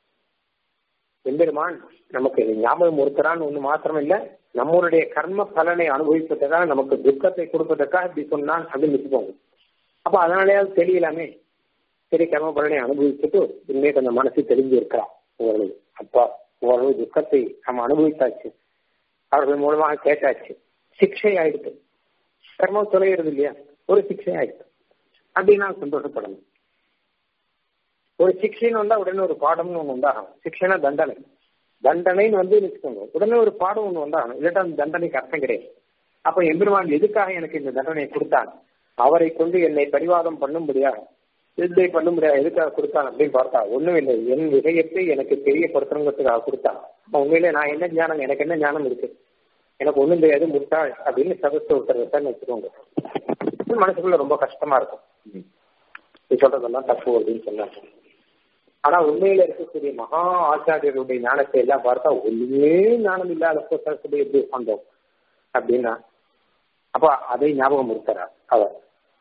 எம்பெருமான் நமக்கு ஞாபகம் ஒருத்தரான்னு ஒண்ணு மாத்திரம் இல்ல நம்மளுடைய கர்ம பலனை அனுபவிப்பதற்காக நமக்கு துக்கத்தை கொடுப்பதற்காக இப்படி சொன்னான் அப்படின்னு வச்சுக்கோங்க அப்ப அதனாலேயாவது தெரியலாமே சரி கர்ம பலனை அனுபவிச்சுட்டு இனிமே கொஞ்சம் மனசு தெரிஞ்சு இருக்கிறான் உங்களுக்கு அப்பா ஓரளவு துக்கத்தை நம்ம அனுபவித்தாச்சு அவர்கள் மூலமாக கேட்டாச்சு சிக்ஷை ஆயிடுச்சு கர்மம் தொலைகிறது இல்லையா ஒரு சிக்ஷை ஆயிடுச்சு அப்படின்னா சந்தோஷப்படணும் ஒரு சிக்ஷைன்னு வந்தா உடனே ஒரு பாடம்னு ஒண்ணு உண்டாகும் சிக்ஷனா தண்டனை தண்டனைன்னு வந்து வச்சுக்கோங்க உடனே ஒரு பாடம் ஒண்ணு உண்டாகணும் இல்லாட்டா அந்த தண்டனைக்கு அர்த்தம் கிடையாது அப்ப எம்பெருமான் எதுக்காக எனக்கு இந்த தண்டனையை கொடுத்தான் அவரை கொண்டு என்னை பரிவாதம் பண்ணும்படியாக சித்தை பண்ணும்படியாக எதுக்காக கொடுத்தான் அப்படின்னு பார்த்தா ஒண்ணும் இல்லை என் விஷயத்தை எனக்கு தெரியப்படுத்தணுங்கிறதுக்காக கொடுத்தான் உண்மையிலே நான் என்ன ஞானம் எனக்கு என்ன ஞானம் இருக்கு எனக்கு ஒண்ணும் தெரியாது முட்டாள் அப்படின்னு சதஸ்த ஒருத்தர் வச்சுக்கோங்க மனசுக்குள்ள ரொம்ப கஷ்டமா இருக்கும் நீ சொல்றதெல்லாம் தப்பு அப்படின்னு சொன்னாங்க ஆனா உண்மையில இருக்கக்கூடிய மகா ஆச்சாரியருடைய ஞானத்தை எல்லாம் பார்த்தா ஒண்ணுமே ஞானம் இல்லாத சரஸ்வதி எப்படி உட்காந்தோம் அப்படின்னா அப்ப அதை ஞாபகம் இருக்கிறார் அவர்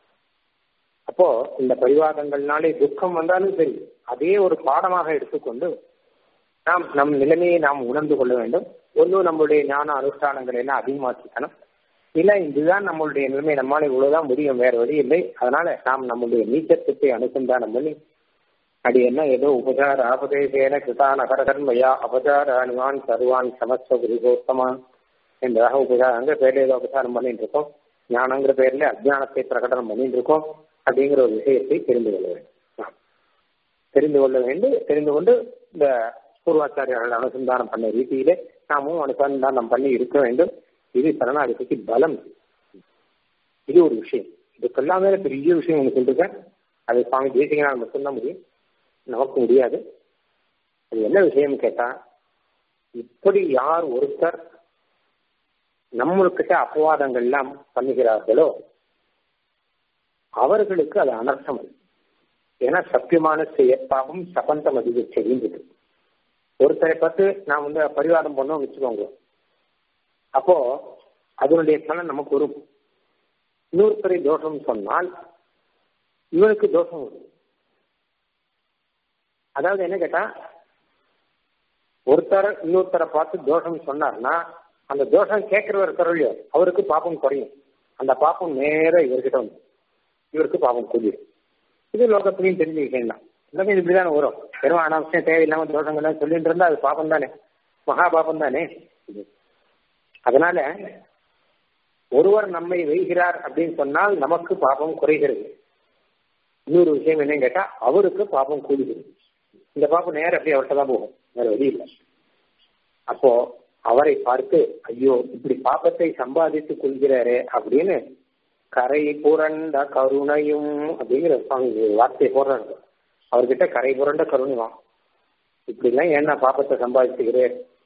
அப்போ இந்த பரிவாதங்கள்னாலே துக்கம் வந்தாலும் சரி அதே ஒரு பாடமாக எடுத்துக்கொண்டு நாம் நம் நிலைமையை நாம் உணர்ந்து கொள்ள வேண்டும் ஒன்றும் நம்மளுடைய ஞான அனுஷ்டானங்களை எல்லாம் அதிகமாக்கிக்கணும் இல்ல இதுதான் நம்மளுடைய நிலைமை நம்மளால இவ்வளவுதான் முடியும் வேற வழி இல்லை அதனால நாம் நம்முடைய நீச்சத்துக்கு அனுசந்தானம் பண்ணி அது என்ன ஏதோ உபசார ஆபதேசேன கிருதான் அகரகன்மையா அபசார அணுவான் சருவான் சமஸ்வ குருகோத்தமா என்றாக உபசாரங்கிற பேர்ல ஏதோ உபசாரம் பண்ணிட்டு இருக்கோம் ஞானங்கிற பேர்ல அஜானத்தை பிரகடனம் பண்ணிட்டு இருக்கோம் அப்படிங்கிற ஒரு விஷயத்தை தெரிந்து கொள்ள வேண்டும் தெரிந்து கொள்ள வேண்டும் தெரிந்து கொண்டு இந்த பூர்வாச்சாரியர்கள் அனுசந்தானம் பண்ண ரீதியிலே நாமும் அனுசந்தானம் பண்ணி இருக்க வேண்டும் இது சரணாகதிக்கு பலம் இது ஒரு விஷயம் இதுக்கெல்லாம் மேல பெரிய விஷயம் ஒன்று சொல்லிருக்கேன் அது சுவாமி தேசிகனால் மட்டும்தான் முடியும் நமக்கு முடியாது அது என்ன விஷயம் கேட்டா இப்படி யார் ஒருத்தர் நம்மளுக்கிட்ட அபவாதங்கள் எல்லாம் பண்ணுகிறார்களோ அவர்களுக்கு அது அனர்த்தம் ஏன்னா சத்தியமான செயற்பாவும் சபந்தம் அதிக செய்யுது ஒருத்தரை பார்த்து நான் வந்து பரிவாரம் பண்ணோம் வச்சுக்கோங்க அப்போ அதனுடைய பலன் நமக்கு வரும் இன்னொருத்தரை தோஷம் சொன்னால் இவனுக்கு தோஷம் வரும் அதாவது என்ன கேட்டா ஒருத்தர் இன்னொருத்தரை பார்த்து தோஷம் சொன்னார்னா அந்த தோஷம் கேட்கிறவர் இருக்கிறவரையோ அவருக்கு பாப்பம் குறையும் அந்த பாப்பம் நேர இவர்கிட்ட வந்து இவருக்கு பாவம் கூடிடும் இது லோகத்துலையும் தெரிஞ்ச விஷயம் தான் எல்லாமே இப்படிதானே வரும் வெறும் அனாவசியம் தேவையில்லாம தோஷங்கள்லாம் சொல்லிட்டு இருந்தா அது பாபம் தானே மகா பாபம் தானே அதனால ஒருவர் நம்மை வெய்கிறார் அப்படின்னு சொன்னால் நமக்கு பாபம் குறைகிறது இன்னொரு விஷயம் என்னன்னு கேட்டா அவருக்கு பாபம் கூடுகிறது இந்த பாபம் நேரம் அப்படியே அவர்கிட்ட தான் போகும் வேற வழி இல்லை அப்போ அவரை பார்த்து ஐயோ இப்படி பாப்பத்தை சம்பாதித்துக் கொள்கிறாரே அப்படின்னு கரை புரண்ட கருணையும் அப்படிங்கிற வார்த்தையை போடுறாங்க அவர்கிட்ட கரை புரண்ட கருணைவான் இப்படி எல்லாம் ஏன்னா பாப்பத்தை சம்பாதிச்சுக்கிறேன்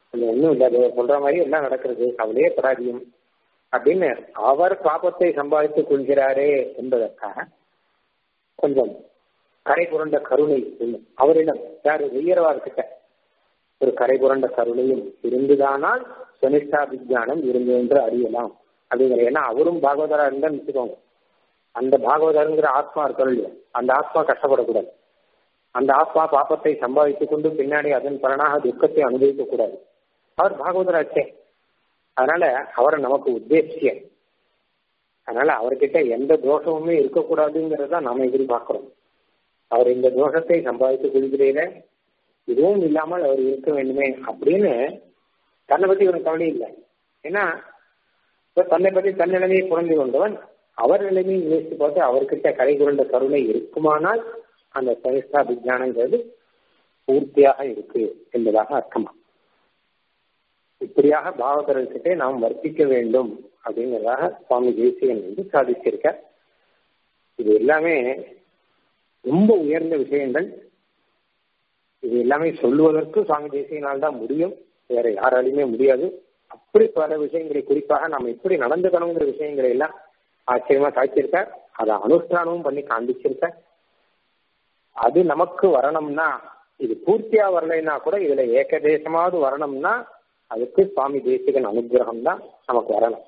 கொஞ்சம் ஒன்றும் இல்லை சொல்ற மாதிரி எல்லாம் நடக்கிறது கவலையே பராதியம் அப்படின்னு அவர் பாபத்தை சம்பாதித்துக் கொள்கிறாரே என்பதற்காக கொஞ்சம் கரை புரண்ட கருணை அவரிடம் யாரு உயர்வார்கிட்ட ஒரு கரை புரண்ட கருணையும் இருந்துதானால் சுனிஷ்டா விஜயானம் இருந்து என்று அறியலாம் அப்படிங்கிற ஏன்னா அவரும் பாகவதரா இருந்தா வச்சுக்கோங்க அந்த பாகவதருங்கிற ஆத்மா இருக்கணும் இல்லையா அந்த ஆத்மா கஷ்டப்படக்கூடாது அந்த ஆத்மா பாப்பத்தை சம்பாதித்துக் கொண்டு பின்னாடி அதன் பலனாக துக்கத்தை அனுபவிக்க கூடாது அவர் பாகவதராச்சே அதனால அவரை நமக்கு உத்தேசிய அதனால அவர்கிட்ட எந்த தோஷமுமே இருக்கக்கூடாதுங்கிறத நாம எதிர்பார்க்கிறோம் அவர் இந்த தோஷத்தை சம்பாதித்துக் கொள்கிறீர இதுவும் இல்லாமல் அவர் இருக்க வேண்டுமே அப்படின்னு தன்னை பத்தி ஒரு கவலை இல்லை ஏன்னா இப்ப தன்னை பத்தி தன் நிலைமையை புரிந்து கொண்டவன் அவர் நிலைமையை யோசித்து பார்த்து அவர்கிட்ட கரை குரண்ட கருணை இருக்குமானால் அந்த சனிஷ்டா விஜயானங்கிறது பூர்த்தியாக இருக்கு என்பதாக அர்த்தமா இப்படியாக பாவகர்கிட்டே நாம் வர்த்திக்க வேண்டும் அப்படிங்கிறதாக சுவாமி தேசியன் வந்து சாதிச்சிருக்க இது எல்லாமே ரொம்ப உயர்ந்த விஷயங்கள் இது எல்லாமே சொல்லுவதற்கு சுவாமி தேசியனால் தான் முடியும் வேற யாராலையுமே முடியாது அப்படி பல விஷயங்களை குறிப்பாக நாம் எப்படி நடந்துக்கணுங்கிற விஷயங்களை எல்லாம் ஆச்சரியமா சாய்ச்சிருக்க அதை அனுஷ்டானமும் பண்ணி காண்பிச்சிருக்க அது நமக்கு வரணும்னா இது பூர்த்தியா வரலைன்னா கூட இதுல ஏகதேசமாவது வரணும்னா அதுக்கு சுவாமி தேசிகன் அனுகிரகம் தான் நமக்கு வரணும்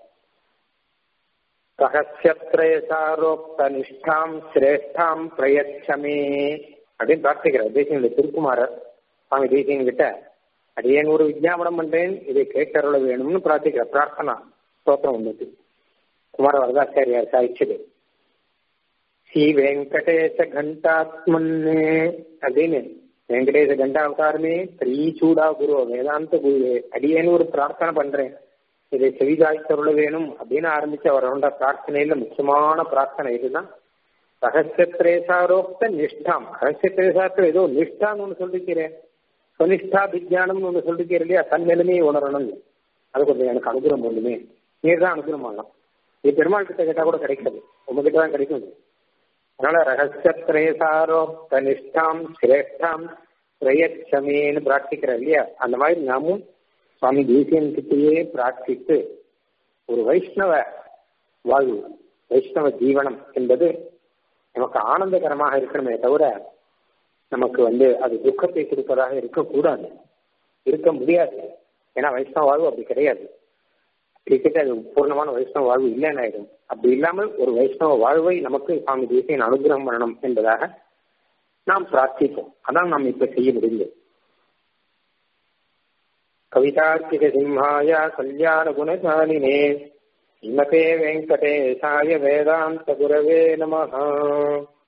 ரகசியத்ரேசாரோக்த நிஷ்டாம் சிரேஷ்டாம் பிரயச்சமே அப்படின்னு பிரார்த்திக்கிறார் தேசியனுடைய திருக்குமாரர் சுவாமி தேசியன் கிட்ட அடியேன் ஒரு விஜயாபனம் பண்றேன் இதை கேட்டருள வேணும்னு பிரார்த்திக்கிற பிரார்த்தனா ஸ்தோத்திரம் ஒன்று குமார வரதாச்சாரியார் சாய்ச்சது ஸ்ரீ வெங்கடேச கண்டாத்மன்னு அப்படின்னு வெங்கடேச கண்டாவதாரமே ஸ்ரீசூடா குரு வேதாந்த குருவே அடியேன்னு ஒரு பிரார்த்தனை பண்றேன் இதை செவிதாய்த்தருள வேணும் அப்படின்னு ஆரம்பிச்சு அவரோட பிரார்த்தனையில முக்கியமான பிரார்த்தனை இதுதான் ரகசியத்ரேசாரோக்த நிஷ்டாம் ரகசியத்ரேசாத்துல ஏதோ நிஷ்டான்னு ஒண்ணு சொல்லிக்கிறேன் சுனிஷ்டா விஜயானம்னு ஒண்ணு சொல்லிக்கிறேன் இல்லையா தன் நிலைமையை உணரணும் அது கொஞ்சம் எனக்கு அனுகிரகம் ஒண்ணுமே நீர் தான் அனுகிரகம் பண்ணலாம் இது பெருமாள் கிட்ட கேட்டா கூட கிடைக்காது உங்ககிட்ட தான் கிடைக்கும் அதனால ரகசியத்ரேசாரோக்த நிஷ்டாம் சிரேஷ்டாம் பிரயட்சமேன்னு பிரார்த்திக்கிற இல்லையா அந்த மாதிரி நாமும் சுவாமி தேசியன் கிட்டேயே பிரார்த்தித்து ஒரு வைஷ்ணவ வாழ்வு வைஷ்ணவ ஜீவனம் என்பது நமக்கு ஆனந்தகரமாக இருக்கணுமே தவிர நமக்கு வந்து அது துக்கத்தை கொடுப்பதாக இருக்கக்கூடாது இருக்க முடியாது ஏன்னா வைஷ்ணவ வாழ்வு அப்படி கிடையாது கிரிக்கெட் அது பூர்ணமான வைஷ்ணவ வாழ்வு இல்லைன்னு ஆயிடும் அப்படி இல்லாமல் ஒரு வைஷ்ணவ வாழ்வை நமக்கு சுவாமி தேசியன் அனுகிரகம் பண்ணணும் என்பதாக நாம் பிரார்த்திப்போம் அதான் நாம் இப்ப செய்ய முடிந்தது கவிதார்த்திக சிம்ஹாய கல்யாண குணசாலினே ஸ்ரீமதே வெங்கடேசாய வேதாந்த குரவே நமஹ